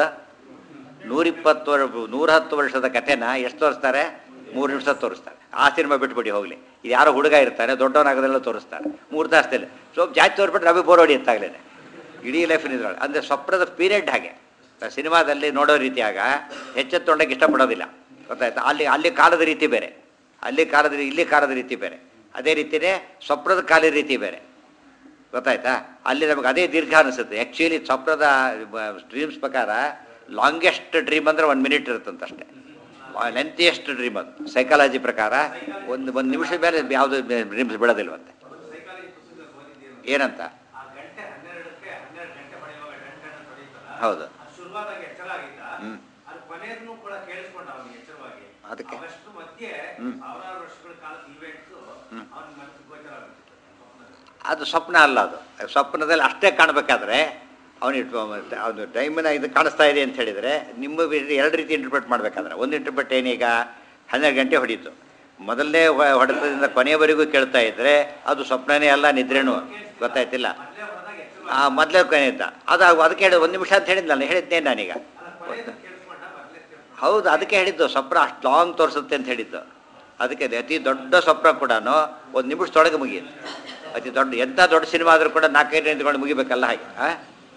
ನೂರಿಪ್ಪತ್ತು ವರ್ಷ ನೂರ ಹತ್ತು ವರ್ಷದ ಕಥೆನ ಎಷ್ಟು ತೋರಿಸ್ತಾರೆ ಮೂರು ನಿಮಿಷ ತೋರಿಸ್ತಾರೆ ಆ ಸಿನಿಮಾ ಬಿಟ್ಬಿಡಿ ಹೋಗಲಿ ಇದು ಯಾರೋ ಹುಡುಗ ಇರ್ತಾರೆ ದೊಡ್ಡವನಾಗೋದೆಲ್ಲ ತೋರಿಸ್ತಾರೆ ಮೂರು ತಾಸದಲ್ಲಿ ಸ್ವಲ್ಪ ಜಾಸ್ತಿ ತೋರಿಸ್ಬಿಟ್ರೆ ನಮಗೆ ಬೋರ್ ಹೊಡಿಯುತ್ತಾಗಲೇ ಇಡೀ ಲೈಫಿನ ಇದ್ರೊಳಗೆ ಅಂದರೆ ಸ್ವಪ್ನದ ಪೀರಿಯಡ್ ಹಾಗೆ ಸಿನಿಮಾದಲ್ಲಿ ನೋಡೋ ರೀತಿಯಾಗ ಹೆಚ್ಚೆತ್ತೊಂಡಕ್ಕೆ ಇಷ್ಟಪಡೋದಿಲ್ಲ ಗೊತ್ತಾಯ್ತಾ ಅಲ್ಲಿ ಅಲ್ಲಿ ಕಾಲದ ರೀತಿ ಬೇರೆ ಅಲ್ಲಿ ಕಾಲದ ರೀ- ಇಲ್ಲಿ ಕಾಲದ ರೀತಿ ಬೇರೆ ಅದೇ ರೀತಿಯೇ ಸ್ವಪ್ನದ ಕಾಲದ ರೀತಿ ಬೇರೆ ಗೊತ್ತಾಯ್ತಾ ಅಲ್ಲಿ ನಮಗೆ ಅದೇ ದೀರ್ಘ ಅನಿಸುತ್ತೆ ಆ್ಯಕ್ಚುಲಿ ಸ್ವಪ್ನದ ಡ್ರೀಮ್ಸ್ ಪ್ರಕಾರ ಲಾಂಗೆಸ್ಟ್ ಡ್ರೀಮ್ ಅಂದರೆ ಒಂದು ಮಿನಿಟ್ ಇರುತ್ತಂತಷ್ಟೇ ಲೆಂತಿಯೆಸ್ಟ್ ಡ್ರೀಮ್ ಅದು ಸೈಕಾಲಜಿ ಪ್ರಕಾರ ಒಂದು ಒಂದು ನಿಮಿಷದ ಮೇಲೆ ಯಾವುದು ಡ್ರೀಮ್ಸ್ ಬಿಡೋದಿಲ್ವಂತೆ ಸೈಕಾಲಜಿ ಪುಸ್ತಕ ಓದಿದ್ದೇನು ಏನಂತ ಆ ಗಂಟೆ ಹನ್ನೆರಡಕ್ಕೆ ಹನ್ನೆರಡು ಗಂಟೆ ಹೊಡೆಯುವಾಗ ಗಂಟೆ ಹೊಡೆಯುತ್ತಲ್ಲ ಹೌದು ಅದು ಶುರುವಾದಾಗ ಎಚ್ಚರ ಆಗಿದ್ದ ಹ್ಮ್. ಅದು ಕೊನೆಯದನ್ನು ಕೂಡ ಕೇಳಿಸ್ಕೊಂಡ ಅವನಿಗೆ ಎಚ್ಚರವಾಗಿ ಅದಕ್ಕೆ? ಅವಷ್ಟು ಮಧ್ಯೆ ಹ್ಮ್. ಸಾವಿರಾರು ವರ್ಷಗಳ ಕಾಲದ ಇವೆಂಟ್ಸ್ ಹ್ಮ್. ಅವನ ಮನಸ್ಸಿಗೆ ಗೋಚರ ಆಗುತ್ತೆ ಸ್ವಪ್ನದಲ್ಲಿ. ಅದು ಸ್ವಪ್ನ ಅಲ್ಲ ಅದು ಸ್ವಪ್ನದಲ್ಲಿ ಅಷ್ಟೇ ಕಾಣಬೇಕಾದ್ರೆ ಅವನಿಗೆ ಅವನು ಟೈಮಿನ ಇದು ಕಾಣಿಸ್ತಾ ಇದೆ ಅಂತ ಹೇಳಿದರೆ ನಿಮ್ಮ ವಿ- ಎರಡು ರೀತಿ ಇಂಟರ್ಪ್ರೆಟ್ ಮಾಡಬೇಕಾದ್ರೆ ಒಂದು ಇಂಟರ್ಪ್ರೆಟ್ ಏನೀಗ ಹನ್ನೆರಡು ಗಂಟೆ ಹೊಡೀತು ಮೊದಲನೇ ಹೊ- ಹೊಡೆತದಿಂದ ಕೊನೆಯವರೆಗೂ ಕೇಳ್ತಾ ಇದ್ದರೆ ಅದು ಸ್ವಪ್ನನೇ ಅಲ್ಲ ನಿದ್ರೇನು ಗೊತ್ತಾಯ್ತಿಲ್ಲ ಮೊದಲೇ ಹೊಡೆದಾಗ ಎಚ್ಚರ ಆ ಮೊದಲೇ ಕೊನೆ ಇದ್ದ ಅದು ಅದಕ್ಕೆ ಹೇಳಿ ಒಂದು ನಿಮಿಷ ಅಂತ ಹೇಳಿದ್ನಲ್ಲ ಹೇಳಿದ್ದೆ ನಾನೀಗ ಅಲ್ಲ ಕೊನೆಯದು ಕೇಳಿಸ್ಕೊಂಡ ಮೊದಲೇ ಕೇಳಿಸ್ಕೊಂಡ ಹೌದು ಅದಕ್ಕೆ ಹೇಳಿದ್ದು ಸ್ವಪ್ನ ಅಷ್ಟು ಲಾಂಗ್ ತೋರಿಸುತ್ತೆ ಅಂತ ಹೇಳಿದ್ದು ಅದಕ್ಕೆ ಅದು ಅತಿ ದೊಡ್ಡ ಸ್ವಪ್ನ ಕೂಡ ಒಂದು ನಿಮಿಷದೊಳಗೆ ಮುಗಿಯುತ್ತೆ ಅತಿ ದೊಡ್ಡ ಎಂಥ ದೊಡ್ಡ ಸಿನಿಮಾ ಆದರೂ ಕೂಡ ನಾಲ್ಕೈದು ನಿಂತ್ಕೊಂಡು ಮುಗಿಬೇಕಲ್ಲ ಹಾಗೆ ಆ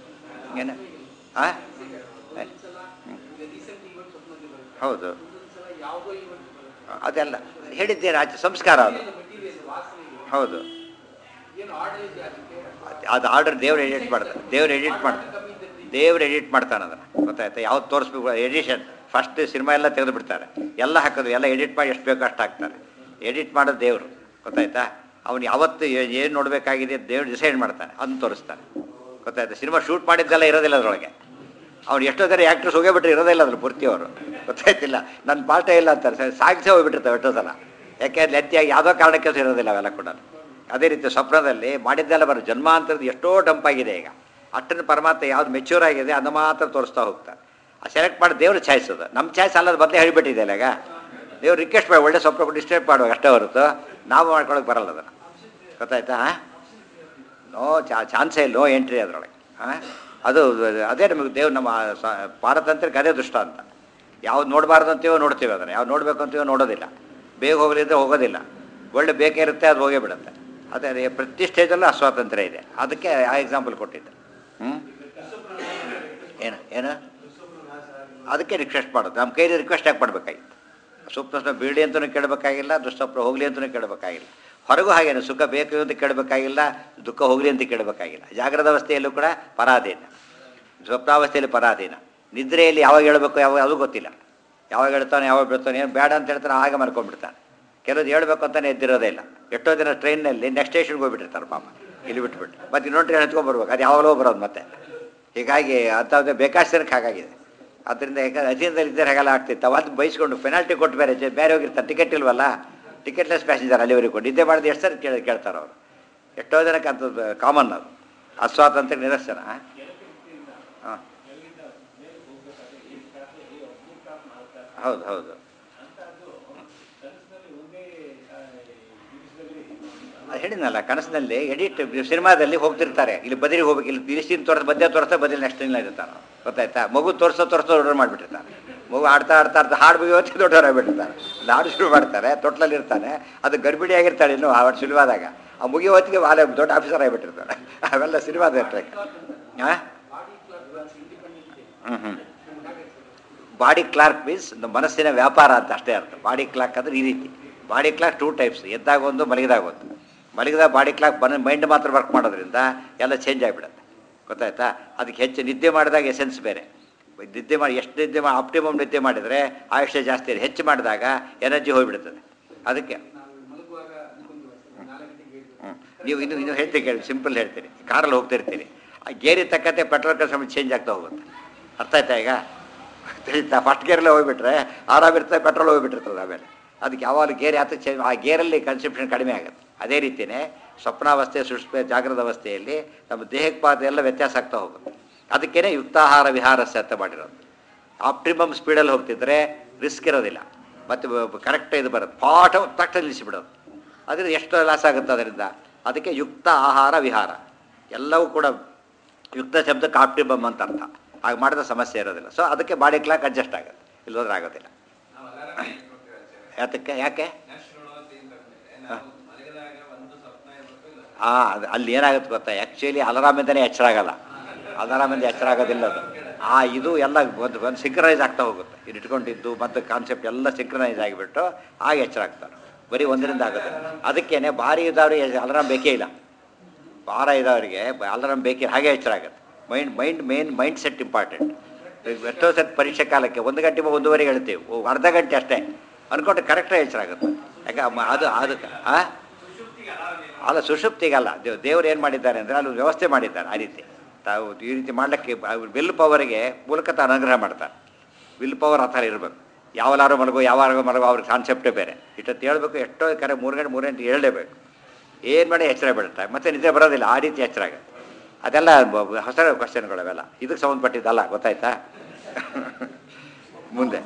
ಏನು ಆ ಒಂದೊಂದ್ಸಲ ಈಗ ರೀಸೆಂಟ್ ಈವೆಂಟ್ ಸ್ವಪ್ನದಲ್ಲಿ ಬರುತ್ತೆ ಹೌದು ಒಂದೊಂದ್ಸಲ ಯಾವುದೋ ಈವೆಂಟ್ ಬರುತ್ತೆ ಅದೆಲ್ಲ ಹೇಳಿದ್ದೇನೆ ಆಚೆ ಸಂಸ್ಕಾರ ಅದು ಮೆಟೀರಿಯಲ್ ವಾಸನೆ ಹೌದು ಏನು ಆರ್ಡರ್ ಇದೆ ಅದಕ್ಕೆ ಅದ್- ಅದು ಆರ್ಡರ್ ದೇವ್ರು ಎಡಿಟ್ ಮಾಡ್ತಾರೆ ದೇವ್ರು ಎಡಿಟ್ ಮಾಡ್ತಾರೆ ಕಮ್ಮಿ ಇದ್ದದ್ದು ದೇವ್ರು ಎಡಿಟ್ ಮಾಡ್ತಾನೆ ಅದನ್ನು ಗೊತ್ತಾಯ್ತಾ ಯಾವ್ದು ತೋರಿಸ್ಬೇಕು ಎಡಿಷನ್ ಫಸ್ಟ್ ಸಿನಿಮಾ ಎಲ್ಲ ತೆಗೆದು ಬಿಡ್ತಾರೆ ಎಲ್ಲ ಹಾಕೋದು ಎಲ್ಲ ಎಡಿಟ್ ಮಾಡಿ ಎಷ್ಟು ಬೇಕೋ ಅಷ್ಟು ಹಾಕ್ತಾರೆ ಎಡಿಟ್ ಮಾಡೋದು ದೇವರು ಗೊತ್ತಾಯ್ತಾ ಅವ್ನು ಯಾವತ್ತು ಏನು ನೋಡಬೇಕಾಗಿದೆ ದೇವ್ರು ಡಿಸೈಡ್ ಮಾಡ್ತಾನೆ ಅದನ್ನು ತೋರಿಸ್ತಾನೆ ಗೊತ್ತಾಯ್ತಾ ಸಿನಿಮಾ ಶೂಟ್ ಮಾಡಿದ್ದೆಲ್ಲ ಇರೋದಿಲ್ಲ ಅದರೊಳಗೆ ಅವ್ನು ಎಷ್ಟೋ ಥರ ಆ್ಯಕ್ಟ್ರಸ್ ಹೋಗೇಬಿಟ್ರೆ ಇರೋದಿಲ್ಲ ಅದ್ರ ಪೂರ್ತಿ ಅವರು ಗೊತ್ತಾಯ್ತಿಲ್ಲ ನನ್ನ ಪಾಠ ಇಲ್ಲ ಅಂತಾರೆ ಸರ್ ಸಾಗಿಸೇ ಹೋಗ್ಬಿಟ್ಟಿರ್ತಾವೆ ಎಷ್ಟೋ ಸಲ ಯಾಕೆ ಲೆತ್ತಿಯಾಗಿ ಯಾವುದೋ ಕಾರಣಕ್ಕೆ ಇರೋದಿಲ್ಲ ಅವೆಲ್ಲ ಕೂಡ ಅದೇ ರೀತಿ ಸ್ವಪ್ನದಲ್ಲಿ ಮಾಡಿದ್ದೆಲ್ಲ ಬರೋ ಜನ್ಮಾಂತರದ ಎಷ್ಟೋ ಡಂಪ್ ಆಗಿದೆ ಈಗ ಅಷ್ಟನ್ನು ಪರಮಾತ್ಮ ಯಾವ್ದು ಮೆಚ್ಯೂರ್ ಆಗಿದೆ ಅದನ್ನು ಮಾತ್ರ ತೋರಿಸ್ತಾ ಹೋಗ್ತಾರೆ ಆ ಸೆಲೆಕ್ಟ್ ಮಾಡಿ ದೇವ್ರು ಚಾಯ್ಸೋದು ನಮ್ಮ ಚಾಯ್ಸ್ ಅಲ್ಲದ ಬದಲೇ ಹೇಳಿಬಿಟ್ಟಿದೆ ಈಗ ದೇವ್ರು ರಿಕ್ವೆಸ್ಟ್ ಮಾಡಿ ಒಳ್ಳೆ ಸ್ವಪ್ನ ಡಿಸ್ಟರ್ಬ್ ಮಾಡುವಾಗ ಅಷ್ಟೇ ಹೊರತು ನಾವು ಮಾಡ್ಕೊಳಕ್ಕೆ ಬರಲ್ಲ ಅದನ್ನು ಗೊತ್ತಾಯ್ತಾ ನೋ ಚಾ ಚಾನ್ಸೇ ಇಲ್ಲ ನೋ ಎಂಟ್ರಿ ಅದರೊಳಗೆ ಹಾಂ ಅದು ಅದೇ ನಮಗೆ ದೇವ್ರು ನಮ್ಮ ಸ- ಪಾರತಂತ್ರ್ಯಕ್ಕೆ ಅದೇ ದುಷ್ಟ ಅಂತ ಯಾವ್ದು ನೋಡಬಾರ್ದು ಅಂತೀವೋ ನೋಡ್ತೀವಿ ಅದನ್ನು ಯಾವ್ದು ನೋಡಬೇಕು ಅಂತೀವೋ ನೋಡೋದಿಲ್ಲ ಬೇಗ ಹೋಗಲಿದ್ರೆ ಹೋಗೋದಿಲ್ಲ ಒಳ್ಳೆ ಬೇಕೇ ಇರುತ್ತೆ ಅದು ಹೋಗೇ ಬಿಡುತ್ತೆ ಅದೇ ಅದೇ ಪ್ರತಿ ಸ್ಟೇಜಲ್ಲೂ ಅಸ್ವಾತಂತ್ರ್ಯ ಇದೆ ಅದಕ್ಕೆ ಆ ಎಕ್ಸಾಂಪಲ್ ಕೊಟ್ಟಿದ್ದೆ ಹ್ಞೂ ಏನು ಏನು ಅದಕ್ಕೆ ರಿಕ್ವೆಸ್ಟ್ ಮಾಡೋದು ನಮ್ಮ ಕೈಲಿ ರಿಕ್ವೆಸ್ಟ್ ಯಾಕೆ ಮಾಡಬೇಕಾಗಿತ್ತು ಸ್ವಪ್ನ ಬೀಳಿ ಅಂತಲೂ ಕೇಳಬೇಕಾಗಿಲ್ಲ ದುಷ್ಟಪ್ನ ಹೋಗಲಿ ಅಂತಲೂ ಕೇಳಬೇಕಾಗಿಲ್ಲ ಹೊರಗೂ ಹಾಗೇನು ಸುಖ ಬೇಕು ಅಂತ ಕೇಳಬೇಕಾಗಿಲ್ಲ ದುಃಖ ಹೋಗಲಿ ಅಂತ ಕೇಳಬೇಕಾಗಿಲ್ಲ ಜಾಗ್ರದ ಅವಸ್ಥೆಯಲ್ಲೂ ಕೂಡ ಪರಾಧೀನ ಸ್ವಪ್ನಾವಸ್ಥೆಯಲ್ಲಿ ಪರಾಧೀನ ನಿದ್ರೆಯಲ್ಲಿ ಯಾವಾಗ ಹೇಳಬೇಕು ಯಾವಾಗ ಅದು ಗೊತ್ತಿಲ್ಲ ಯಾವಾಗ ಹೇಳ್ತಾನೆ ಯಾವಾಗ ಬಿಡ್ತಾನೆ ಏನು ಬೇಡ ಅಂತ ಹೇಳ್ತಾನೆ ಆಗ ಮಲ್ಕೊಂಡ್ಬಿಡ್ತಾನೆ ಕೆಲವ್ದು ಹೇಳ್ಬೇಕು ಅಂತಾನೆ ಎದ್ದಿರೋದೇ ಇಲ್ಲ ಎಷ್ಟೋ ದಿನ ಟ್ರೈನಲ್ಲಿ ನೆಕ್ಸ್ಟ್ ಸ್ಟೇಷನ್ಗೆ ಹೋಗ್ಬಿಟ್ಟಿರ್ತಾರೆ ಪಾಪ ಇಲ್ಲಿ ಬಿಟ್ಬಿಟ್ಟು ಮತ್ತೆ ಇನ್ನೊಂದು ಟ್ರೈನ್ ಹತ್ಕೊಂಡ್ಬರ್ಬೇಕು ಅದು ಯಾವಾಗಲೂ ಬರೋದು ಮತ್ತೆ ಹೀಗಾಗಿ ಅಂಥದ್ದು ಬೇಕಾಷ್ಟಕ್ಕೆ ಹಾಗಾಗಿದೆ ಅದರಿಂದ ಯಾಕಂದ್ರೆ ಅಧೀನದಲ್ಲಿ ಇದ್ದರೆ ಹಾಗೆಲ್ಲ ಆಗ್ತಿತ್ತು ಅವತ್ತು ಬೈಸ್ಕೊಂಡು ಪೆನಾಲ್ಟಿ ಕೊಟ್ಟು ಬೇರೆ ಜೆ- ಬೇರೆ ಹೋಗಿರ್ತಾರೆ ಟಿಕೆಟ್ ಇಲ್ವಲ್ಲ ಟಿಕೆಟ್ಲೆಸ್ ಪ್ಯಾಸೆಂಜರ್ ಅಲ್ಲಿವರೆಗೂ ಕೊಟ್ಟು ನಿದ್ದೆ ಮಾಡಿದ ಎಷ್ಟು ಸರಿ ಕೇಳಿ ಕೇಳ್ತಾರೆ ಅವರು ಎಷ್ಟೋ ಜನಕ್ಕೆ ಅಂಥದ್ದು ಕಾಮನ್ ಅದು ಅಸ್ವಾತಂತ್ರ್ಯ ನಿದರ್ಶನ ಹಾಂ ಹೌದು ಹೌದು ಅದು ಹೇಳಿದ್ನಲ್ಲ ಕನಸಿನಲ್ಲಿ ಎಡಿಟ್ ಸಿನಿಮಾದಲ್ಲಿ ಹೋಗ್ತಿರ್ತಾರೆ ಇಲ್ಲಿ ಬದಿರಿಗೆ ಹೋಗ್ಬೇಕು ಇಲ್ಲಿ ಇಲ್ಲಿ ಸೀನ್ ತೋರಿಸ್ ಮಧ್ಯ ತೋರಿಸ್ತಾ ಬದಿಲಿ ನೆಕ್ಸ್ಟ್ ಇಲ್ಲ ಇರ್ತಾರೆ ಗೊತ್ತಾಯ್ತಾ ಮಗು ತೋರಿಸೋ ತೋರಿಸೋ ಆರ್ಡರ್ ಮಾಡಿಬಿಟ್ಟಿರ್ತಾರೆ ಮಗು ಆಡ್ತಾ ಆಡ್ತಾ ಆಡ್ತಾ ಹಾಡು ಮುಗಿಯೋತಿ ದೊಡ್ಡವರಾಗ್ಬಿಟ್ಟಿರ್ತಾರೆ ಅಲ್ಲಿ ಹಾಡು ಶುರು ಮಾಡ್ತಾರೆ ತೊಟ್ಲಲ್ಲಿ ಇರ್ತಾನೆ ಅದು ಗರ್ಭಿಣಿ ಆಗಿರ್ತಾಳೆ ಇನ್ನು ಆ ಸಿನಿಮಾದಾಗ ಆ ಮುಗಿಯೋ ಹೊತ್ತಿಗೆ ವಾಲೆ ದೊಡ್ಡ ಆಫೀಸರ್ ಆಗಿಬಿಟ್ಟಿರ್ತಾಳೆ ಅವೆಲ್ಲ ಸಿನಿಮಾದ ಇರ್ಬೇಕು ಹಾಂ ಬಾಡಿ ಕ್ಲಾಕ್ ಇಂಡಿಪೆಂಡೆಂಟ್ ಇದೆ ಹ್ಞೂ ಹ್ಞೂ ಬಾಡಿ ಕ್ಲಾರ್ಕ್ ಮೀನ್ಸ್ ಮನಸ್ಸಿನ ವ್ಯಾಪಾರ ಅಂತ ಅಷ್ಟೇ ಅರ್ಥ ಬಾಡಿ ಕ್ಲಾಕ್ ಅಂದ್ರೆ ಈ ರೀತಿ ಬಾಡಿ ಕ್ಲಾಕ್ ಟೂ ಟೈಪ್ಸ್ ಎದ್ದಾಗ ಒಂದು ಮಲಗಿದಾಗ ಒಂದು ಮಲಗಿದಾಗ ಬಾಡಿ ಕ್ಲಾಕ್ ಬನ ಮೈಂಡ್ ಮಾತ್ರ ವರ್ಕ್ ಮಾಡೋದ್ರಿಂದ ಎಲ್ಲ ಚೇಂಜ್ ಆಗಿಬಿಡುತ್ತೆ ಗೊತ್ತಾಯ್ತಾ ಅದಕ್ಕೆ ಹೆಚ್ಚು ನಿದ್ದೆ ಮಾಡಿದಾಗ ಎಸೆನ್ಸ್ ಬೇರೆ ನಿದ್ದೆ ಮಾಡಿ ಎಷ್ಟು ನಿದ್ದೆ ಮಾಡಿ ಆಪ್ಟಿಮಮ್ ನಿದ್ದೆ ಮಾಡಿದರೆ ಆಯುಷ್ಯ ಜಾಸ್ತಿ ಇದೆ ಹೆಚ್ಚು ಮಾಡಿದಾಗ ಎನರ್ಜಿ ಹೋಗಿಬಿಡ್ತದೆ ಅದಕ್ಕೆ ನಾವು ಮಲಗುವಾಗ ಅನ್ಕೊಂತೀವಿ ನಾಲ್ಕು ಗಂಟೆಗೆ ಹೇಳ್ತೀವಿ ಹ್ಮ್. ನೀವು ಇನ್ನು ಇನ್ನು ಹೇಳ್ತೀನಿ ಕೇಳಿ ಸಿಂಪಲ್ ಹೇಳ್ತೀನಿ ಕಾರಲ್ಲಿ ಹೋಗ್ತಿರ್ತೀರಿ ಆ ಗೇರಿ ತಕ್ಕಂತೆ ಪೆಟ್ರೋಲ್ ಕನ್ಸಮ್ ಚೇಂಜ್ ಆಗ್ತಾ ಹೋಗುತ್ತೆ ಅರ್ಥ ಆಯ್ತಾ ಈಗ ತಿಳಿತಾ ಫಸ್ಟ್ ಗೇರಲ್ಲೇ ಹೋಗ್ಬಿಟ್ರೆ ಆರಾಮಿರ್ತದೆ ಪೆಟ್ರೋಲ್ ಹೋಗ್ಬಿಟ್ಟಿರ್ತದೆ ಆಮೇಲೆ ಅದಕ್ಕೆ ಯಾವಾಗ ಗೇರ್ ಯಾತಕ್ಕೆ ಚೇಂಜ್ ಆ ಗೇರಲ್ಲಿ ಕನ್ಸಂಪ್ಷನ್ ಕಡಿಮೆ ಆಗುತ್ತೆ ಅದೇ ರೀತಿಯೇ ಸ್ವಪ್ನಾವಸ್ಥೆ ಸುಷ್ಪ ಜಾಗೃತ ಅವಸ್ಥೆಯಲ್ಲಿ ನಮ್ಮ ದೇಹಕ್ಕೆ ಪಾದ ಎಲ್ಲ ವ್ಯತ್ಯಾಸ ಆಗ್ತಾ ಹೋಗುತ್ತೆ ಅದಕ್ಕೇನೆ ಯುಕ್ತಾಹಾರ ವಿಹಾರಸ್ಯ ಅಂತ ಮಾಡಿರೋದು ಆಪ್ಟಿಮಮ್ ಸ್ಪೀಡಲ್ಲಿ ಹೋಗ್ತಿದ್ರೆ ರಿಸ್ಕ್ ಇರೋದಿಲ್ಲ ಮತ್ತು ಕರೆಕ್ಟ್ ಇದು ಬರುತ್ತೆ ಪಾಠ ತಕ್ಷಣ ನಿಲ್ಲಿಸಿಬಿಡೋದು ಅದರಿಂದ ಎಷ್ಟು ಲಾಸ್ ಆಗುತ್ತೆ ಅದರಿಂದ ಅದಕ್ಕೆ ಯುಕ್ತ ಆಹಾರ ವಿಹಾರ ಎಲ್ಲವೂ ಕೂಡ ಯುಕ್ತ ಶಬ್ದಕ್ಕೆ ಆಪ್ಟಿಮಮ್ ಅಂತ ಅರ್ಥ ಹಾಗೆ ಮಾಡಿದ ಸಮಸ್ಯೆ ಇರೋದಿಲ್ಲ ಸೊ ಅದಕ್ಕೆ ಬಾಡಿ ಕ್ಲಾಕ್ ಅಡ್ಜಸ್ಟ್ ಆಗುತ್ತೆ ಇಲ್ಲೋದ್ರೆ ಆಗೋದಿಲ್ಲ ನಾವು ಅಲಾರಾಮ್ ಇಟ್ಕೊಳ್ತೀವಿ ಆಚಾರ್ಯ. ಯಾತಕ್ಕೆ ಯಾಕೆ ನ್ಯಾಷನಲ್ ಅಂತ ಏನ್ ತಗೊಂಡ್ರೆ ನಾವು ಮಲಗಿದಾಗ ಒಂದು ಸ್ವಪ್ನ ಇರ್ಬೇಕು ಇಲ್ಲ ಆ ಅದು ಅಲ್ಲಿ ಏನಾಗುತ್ತೆ ಗೊತ್ತಾ ಆ್ಯಕ್ಚುಲಿ ಅಲಾರಾಮಿಂದನೇ ಎಚ್ಚರ ಆಗಲ್ಲ ಅಲಾರಾಮಿಂದ ಎಚ್ಚರ ಆಗೋದಿಲ್ಲ ಅದು ಆ ಇದು ಎಲ್ಲ ಒಂದು ಒಂದು ಸಿಂಕ್ರನೈಸ್ ಆಗ್ತಾ ಹೋಗುತ್ತೆ ಇದು ಇಟ್ಕೊಂಡಿದ್ದು ಮತ್ತು ಕಾನ್ಸೆಪ್ಟ್ ಎಲ್ಲ ಸಿಂಕ್ರನೈಸ್ ಆಗಿಬಿಟ್ಟು ಆಗ ಎಚ್ಚರ ಆಗ್ತಾರೆ ಬರೀ ಒಂದರಿಂದ ಆಗುತ್ತೆ ಅದಕ್ಕೇನೆ ಭಾರಿ ಇದ್ದವ್ರಿಗೆ ಅಲಾರಾಮ್ ಬೇಕೇ ಇಲ್ಲ ಭಾರ ಇದ್ದವರಿಗೆ ಅಲಾರಾಮ್ ಬೇಕೇ ಹಾಗೆ ಎಚ್ಚರ ಆಗುತ್ತೆ mind mind main mind set important ಎಷ್ಟೋ ಸತ್ ಪರೀಕ್ಷೆ ಕಾಲಕ್ಕೆ ಒಂದು ಗಂಟೆ ಒಂದೂವರೆಗೆ ಹೇಳ್ತೀವಿ ಓ, ಅರ್ಧ ಗಂಟೆ ಅಷ್ಟೇ ಅಂದ್ಕೊಂಡ್ರೆ ಕರೆಕ್ಟಾಗಿ ಎಚ್ಚರ ಆಗುತ್ತೆ ಯಾಕೆ ಮ- ಅದು ಅದಕ್ಕೆ ಆ ಅಲ್ಲ ಸುಷುಪ್ತಿಗಲ್ಲ ದೇವ್ ದೇವ್ರು ಏನು ಮಾಡಿದ್ದಾರೆ ಅಂದರೆ ಅಲ್ಲಿ ವ್ಯವಸ್ಥೆ ಮಾಡಿದ್ದಾರೆ ಆ ರೀತಿ ತಾವು ಈ ರೀತಿ ಮಾಡಲಿಕ್ಕೆ ವಿಲ್ ಪವರ್ಗೆ ಮೂಲಕ ತಾನು ಅನುಗ್ರಹ ಮಾಡ್ತಾರೆ ವಿಲ್ ಪವರ್ ಆ ಥರ ಇರಬೇಕು ಯಾವಲಾರು ಮಲಗೋ ಯಾವಾಗ ಮಲಗೋ ಅವ್ರಿಗೆ ಕಾನ್ಸೆಪ್ಟೇ ಬೇರೆ ಇಷ್ಟೊತ್ತು ಹೇಳ್ಬೇಕು ಎಷ್ಟೋ ಕರೆ ಮೂರು ಗಂಟೆ ಮೂರು ಗಂಟೆ ಹೇಳಲೇಬೇಕು ಏನು ಮಾಡಿ ಎಚ್ಚರ ಬೀಳುತ್ತೆ ಮತ್ತೆ ನಿದ್ದೆ ಬರೋದಿಲ್ಲ ಆ ರೀತಿ ಎಚ್ಚರ ಆಗುತ್ತೆ ಅದೆಲ್ಲ ಬ- ಬ- ಹೊಸ ಕ್ವಶನ್ಗಳು ಅವೆಲ್ಲ ಇದಕ್ಕೆ ಸಂಬಂಧಪಟ್ಟಿದ್ದಲ್ಲ ಗೊತ್ತಾಯ್ತಾ ಮುಂದೆ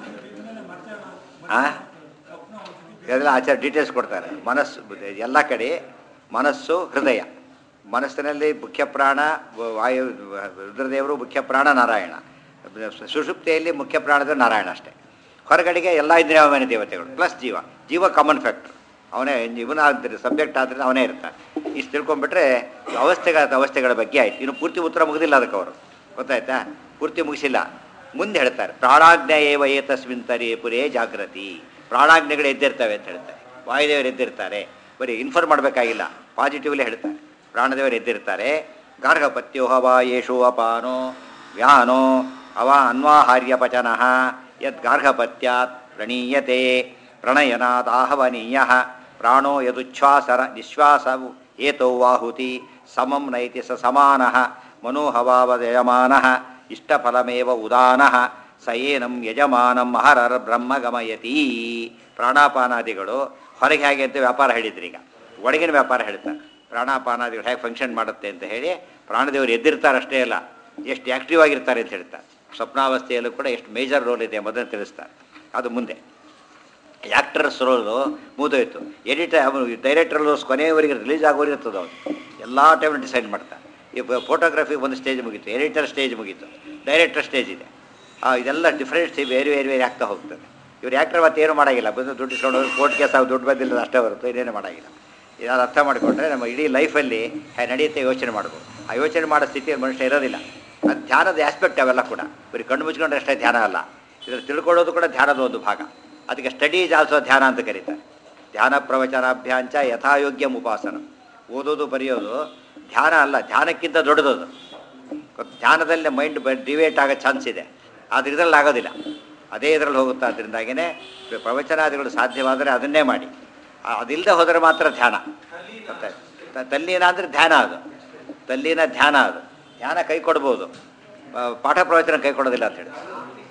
ಆ ಇದೆಲ್ಲ ಆಚಾರ ಡೀಟೇಲ್ಸ್ ಕೊಡ್ತಾರೆ ಮನಸ್ಸು ಎಲ್ಲ ಕಡೆ ಮನಸ್ಸು ಹೃದಯ ಮನಸ್ಸಿನಲ್ಲಿ ಮುಖ್ಯ ಪ್ರಾಣ ವ- ವಾಯು ರುದ್ರದೇವರು ಮುಖ್ಯ ಪ್ರಾಣ ನಾರಾಯಣ ಸುಷುಪ್ತಿಯಲ್ಲಿ ಮುಖ್ಯ ಪ್ರಾಣದ ನಾರಾಯಣ ಅಷ್ಟೇ ಹೊರಗಡೆಗೆ ಎಲ್ಲ ಇಂದ್ರಿಯಾಭಿಮಾನಿ ದೇವತೆಗಳು ಪ್ಲಸ್ ಜೀವ ಜೀವ ಕಾಮನ್ ಫ್ಯಾಕ್ಟ್ರ್ ಅವನೇ ಇವನ ಆದರೆ ಸಬ್ಜೆಕ್ಟ್ ಆದರೆ ಅವನೇ ಇರ್ತಾನೆ ಇಷ್ಟು ತಿಳ್ಕೊಂಡ್ಬಿಟ್ರೆ ಅವಸ್ಥೆಗಳ ಅವಸ್ಥೆಗಳ ಬಗ್ಗೆ ಆಯ್ತು ಇನ್ನು ಪೂರ್ತಿ ಉತ್ತರ ಮುಗಿದಿಲ್ಲ ಅದಕ್ಕೆ ಅವರು ಗೊತ್ತಾಯ್ತಾ ಪೂರ್ತಿ ಮುಗಿಸಿಲ್ಲ ಮುಂದೆ ಹೇಳ್ತಾರೆ ಪ್ರಾಣಾಜ್ಞ ಏವ ಏತಸ್ಮಿನ್ ತರಿ ಪುರೇ ಜಾಗೃತಿ ಪ್ರಾಣಾಜ್ಞೆಗಳು ಎದ್ದಿರ್ತವೆ ಅಂತ ಹೇಳ್ತಾರೆ ವಾಯುದೇವರು ಎದ್ದಿರ್ತಾರೆ ಬರೀ ಇನ್ಫಾರ್ಮ್ ಮಾಡಬೇಕಾಗಿಲ್ಲ ಪಾಸಿಟಿವ್ಲಿ ಹೇಳ್ತಾರೆ ಪ್ರಾಣದೇವರು ಎದ್ದಿರ್ತಾರೆ ಗಾರ್ಹಪತ್ಯೋ ವಾ ಯೇಷು ಅಪಾನೋ ವ್ಯಾನೋ ಅವ ಅನ್ವಾಹಾರ್ಯ ಪಚನಃ ಯದ್ ಗಾರ್ಹಪತ್ಯಾತ್ ಪ್ರಣೀಯತೆ ಪ್ರಣಯನಾತ್ ಆಹವನೀಯ ಪ್ರಾಣೋ ಯದುಚ್ಛ್ವಾಸರ ನಿಶ್ವಾಸವು ಏತೌ ವಾಹುತಿ ಸಮಂ ನೈತಿ ಸ ಸಮಾನಃ ಮನೋಹವಾವಯಮಾನಃ ಇಷ್ಟಫಲಮೇವ ಉದಾನಃ ಸ ಏನಂ ಯಜಮಾನಂ ಅಹರರ್ ಬ್ರಹ್ಮ ಗಮಯತಿ ಪ್ರಾಣಾಪಾನಾದಿಗಳು ಹೊರಗೆ ಹೇಗೆ ಅಂತ ವ್ಯಾಪಾರ ಹೇಳಿದ್ರಿ ಈಗ ಒಳಗಿನ ವ್ಯಾಪಾರ ಹೇಳ್ತಾರೆ ಪ್ರಾಣಾಪಾನಾದಿಗಳು ಹೇಗೆ ಫಂಕ್ಷನ್ ಮಾಡುತ್ತೆ ಅಂತ ಹೇಳಿ ಪ್ರಾಣದೇವರು ಎದ್ದಿರ್ತಾರೆ ಅಷ್ಟೇ ಅಲ್ಲ ಎಷ್ಟು ಆ್ಯಕ್ಟಿವ್ ಆಗಿರ್ತಾರೆ ಅಂತ ಹೇಳ್ತಾರೆ ಸ್ವಪ್ನಾವಸ್ಥೆಯಲ್ಲೂ ಕೂಡ ಎಷ್ಟು ಮೇಜರ್ ರೋಲ್ ಇದೆ ಎಂಬುದನ್ನು ತಿಳಿಸ್ತಾರೆ ಅದು ಮುಂದೆ ಆ್ಯಕ್ಟರ್ಸ್ ರೋಲು ಮುಗಿದೋಯ್ತು ಎಡಿಟರ್ ಅವನು ಡೈರೆಕ್ಟರ್ ಕೊನೆಯವರೆಗೆ ರಿಲೀಸ್ ಆಗೋರಿಗೆ ಇರ್ತದೆ ಅವನು ಎಲ್ಲ ಟೈಮ್ ಡಿಸೈಡ್ ಮಾಡ್ತಾನೆ ಈ ಫೋಟೋಗ್ರಫಿ ಒಂದು ಸ್ಟೇಜ್ ಮುಗೀತು ಎಡಿಟರ್ ಸ್ಟೇಜ್ ಮುಗೀತು ಡೈರೆಕ್ಟರ್ ಸ್ಟೇಜ್ ಇದೆ ಆ, ಇದೆಲ್ಲ ಡಿಫ್ರೆಂಟ್ ಬೇರೆ ಬೇರೆ ಬೇರೆ ಆಗ್ತಾ ಹೋಗ್ತದೆ ಇವ್ರು ಆ್ಯಕ್ಟರ್ ಮತ್ತೆ ಏನು ಮಾಡೋಂಗಿಲ್ಲ ಬಂದು ದುಡ್ಡು ಇಸ್ಕೊಂಡು ಹೋಗಿ ಕೋರ್ಟ್ ಕೇಸ್ ಆಗಿ ದುಡ್ಡು ಬಂದಿಲ್ಲ ಅಷ್ಟೇ ಹೊರತು ಇದೇನು ಮಾಡೋಂಗಿಲ್ಲ ಇದಾದ್ರು ಅರ್ಥ ಮಾಡಿಕೊಂಡ್ರೆ ನಮ್ಮ ಇಡೀ ಲೈಫಲ್ಲಿ ಹೇಗೆ ನಡೆಯುತ್ತೆ ಯೋಚನೆ ಮಾಡ್ಬೋದು ಆ ಯೋಚನೆ ಮಾಡೋ ಸ್ಥಿತಿಯಲ್ಲಿ ಮನುಷ್ಯ ಇರೋದಿಲ್ಲ ಅದು ಧ್ಯಾನದ ಆಸ್ಪೆಕ್ಟ್ ಅವೆಲ್ಲ ಕೂಡ ಬರೀ ಕಣ್ಣು ಮುಚ್ಕೊಂಡ್ರೆ ಅಷ್ಟೇ ಧ್ಯಾನ ಅಲ್ಲ ಇದ್ರಲ್ಲಿ ತಿಳ್ಕೊಳ್ಳೋದು ಕೂಡ ಧ್ಯಾನದ ಒಂದು ಭಾಗ ಅದಕ್ಕೆ ಸ್ಟಡೀಸ್ ಆಲ್ಸೋ ಧ್ಯಾನ ಅಂತ ಕರೀತಾರೆ ಧ್ಯಾನ ಪ್ರವಚನಾಭ್ಯಾಂಚ ಯಥಾಯೋಗ್ಯ ಉಪಾಸನ ಓದೋದು ಬರೆಯೋದು ಧ್ಯಾನ ಅಲ್ಲ ಧ್ಯಾನಕ್ಕಿಂತ ದೊಡ್ಡದದು ಗೊತ್ತ್- ಧ್ಯಾನದಲ್ಲಿ ಮೈಂಡ್ ಡಿವೇಟ್ ಆಗೋ ಚಾನ್ಸ್ ಇದೆ ಆದರೆ ಇದರಲ್ಲಿ ಆಗೋದಿಲ್ಲ ಅದೇ ಇದರಲ್ಲಿ ಹೋಗುತ್ತೆ ಅದರಿಂದಾಗಿಯೇ ಪ್ರವಚನಾದಿಗಳು ಸಾಧ್ಯವಾದರೆ ಅದನ್ನೇ ಮಾಡಿ ಆ- ಅದಿಲ್ಲದೆ ಹೋದರೆ ಮಾತ್ರ ಧ್ಯಾನ ಗೊತ್ತಾಯ್ತು ತ- ತಲ್ಲೀನ ಅಂದರೆ ಧ್ಯಾನ ಅದು ತಲ್ಲೀನ ಧ್ಯಾನ ಅದು ಧ್ಯಾನ ಕೈ ಕೊಡ್ಬೋದು ಆ, ಪಾಠ ಪ್ರವಚನ ಕೈ ಕೊಡೋದಿಲ್ಲ ಅಂತ ಹೇಳಿ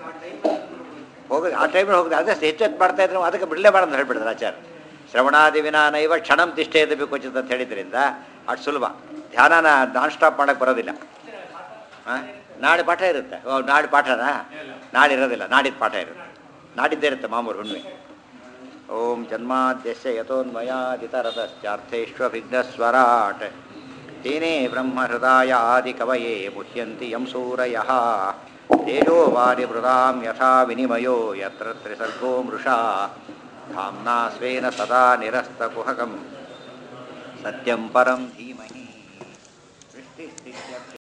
ಹೋಗಿ ಆ ಟೈಮಲ್ಲಿ ಹೋಗಿದೆ ಅದೇ ಹೆಚ್ಚು ಹೆಚ್ಚು ಮಾಡ್ತಾ ಇದ್ರು ಅದಕ್ಕೆ ಬಿಡಲೇ ಮಾಡೋದು ಹೇಳ್ಬಿಡಿದ್ರು ಆಚಾರ್ಯ ಶ್ರವಣಾದಿ ವಿನಾನೈವ ಕ್ಷಣಂ ತಿಷ್ಠೇದ ಬೇಕು ಅಂತ ಹೇಳಿದ್ರಿಂದ ಅಷ್ಟು ಸುಲಭ ಧ್ಯಾನನ ನಾನ್ ಸ್ಟಾಪ್ ಮಾಡೋಕ್ಕೆ ಬರೋದಿಲ್ಲ ಆ? ನಾಳೆ ಪಾಠ ಇರುತ್ತೆ ಓ ನಾಳೆ ಪಾಠನಾ ನಾಳೆ ಇರೋದಿಲ್ಲ ನಾಡಿದ್ದು ಪಾಠ ಇರುತ್ತೆ ನಾಡಿದ್ದೇ ಇರುತ್ತೆ ಮಾಮೂರು ಹುಣ್ಣಿಮೆ ಓಂ ಜನ್ಮಾದ್ಯಸ್ಯ ಯಥೋನ್ಮಯಾದಿತರತಶ್ಚಾರ್ಥೇಷ್ವಭಿಘ್ನಸ್ವರಾಟ್ ತೇನೇ ಬ್ರಹ್ಮಹೃದಾಯ ಆದಿಕವಯೇ ಮುಹ್ಯಂತಿ ಯಂ ಸೂರಯಃ ತೇಜೋ ವಾರಿ ಮೃದಾಂ ಯಥಾ ವಿನಿಮಯೋ ಯತ್ರ ತ್ರಿಸರ್ಗೋ ಮೃಷಾ ಧಾಮ್ನಾ ಸ್ವೇನ ಸದಾ ನಿರಸ್ತಕುಹಕಂ ಸತ್ಯಂ ಪರಂ ಧೀಮಹಿ ಸೃಷ್ಟಿಸ್ಥಿತ್ಯ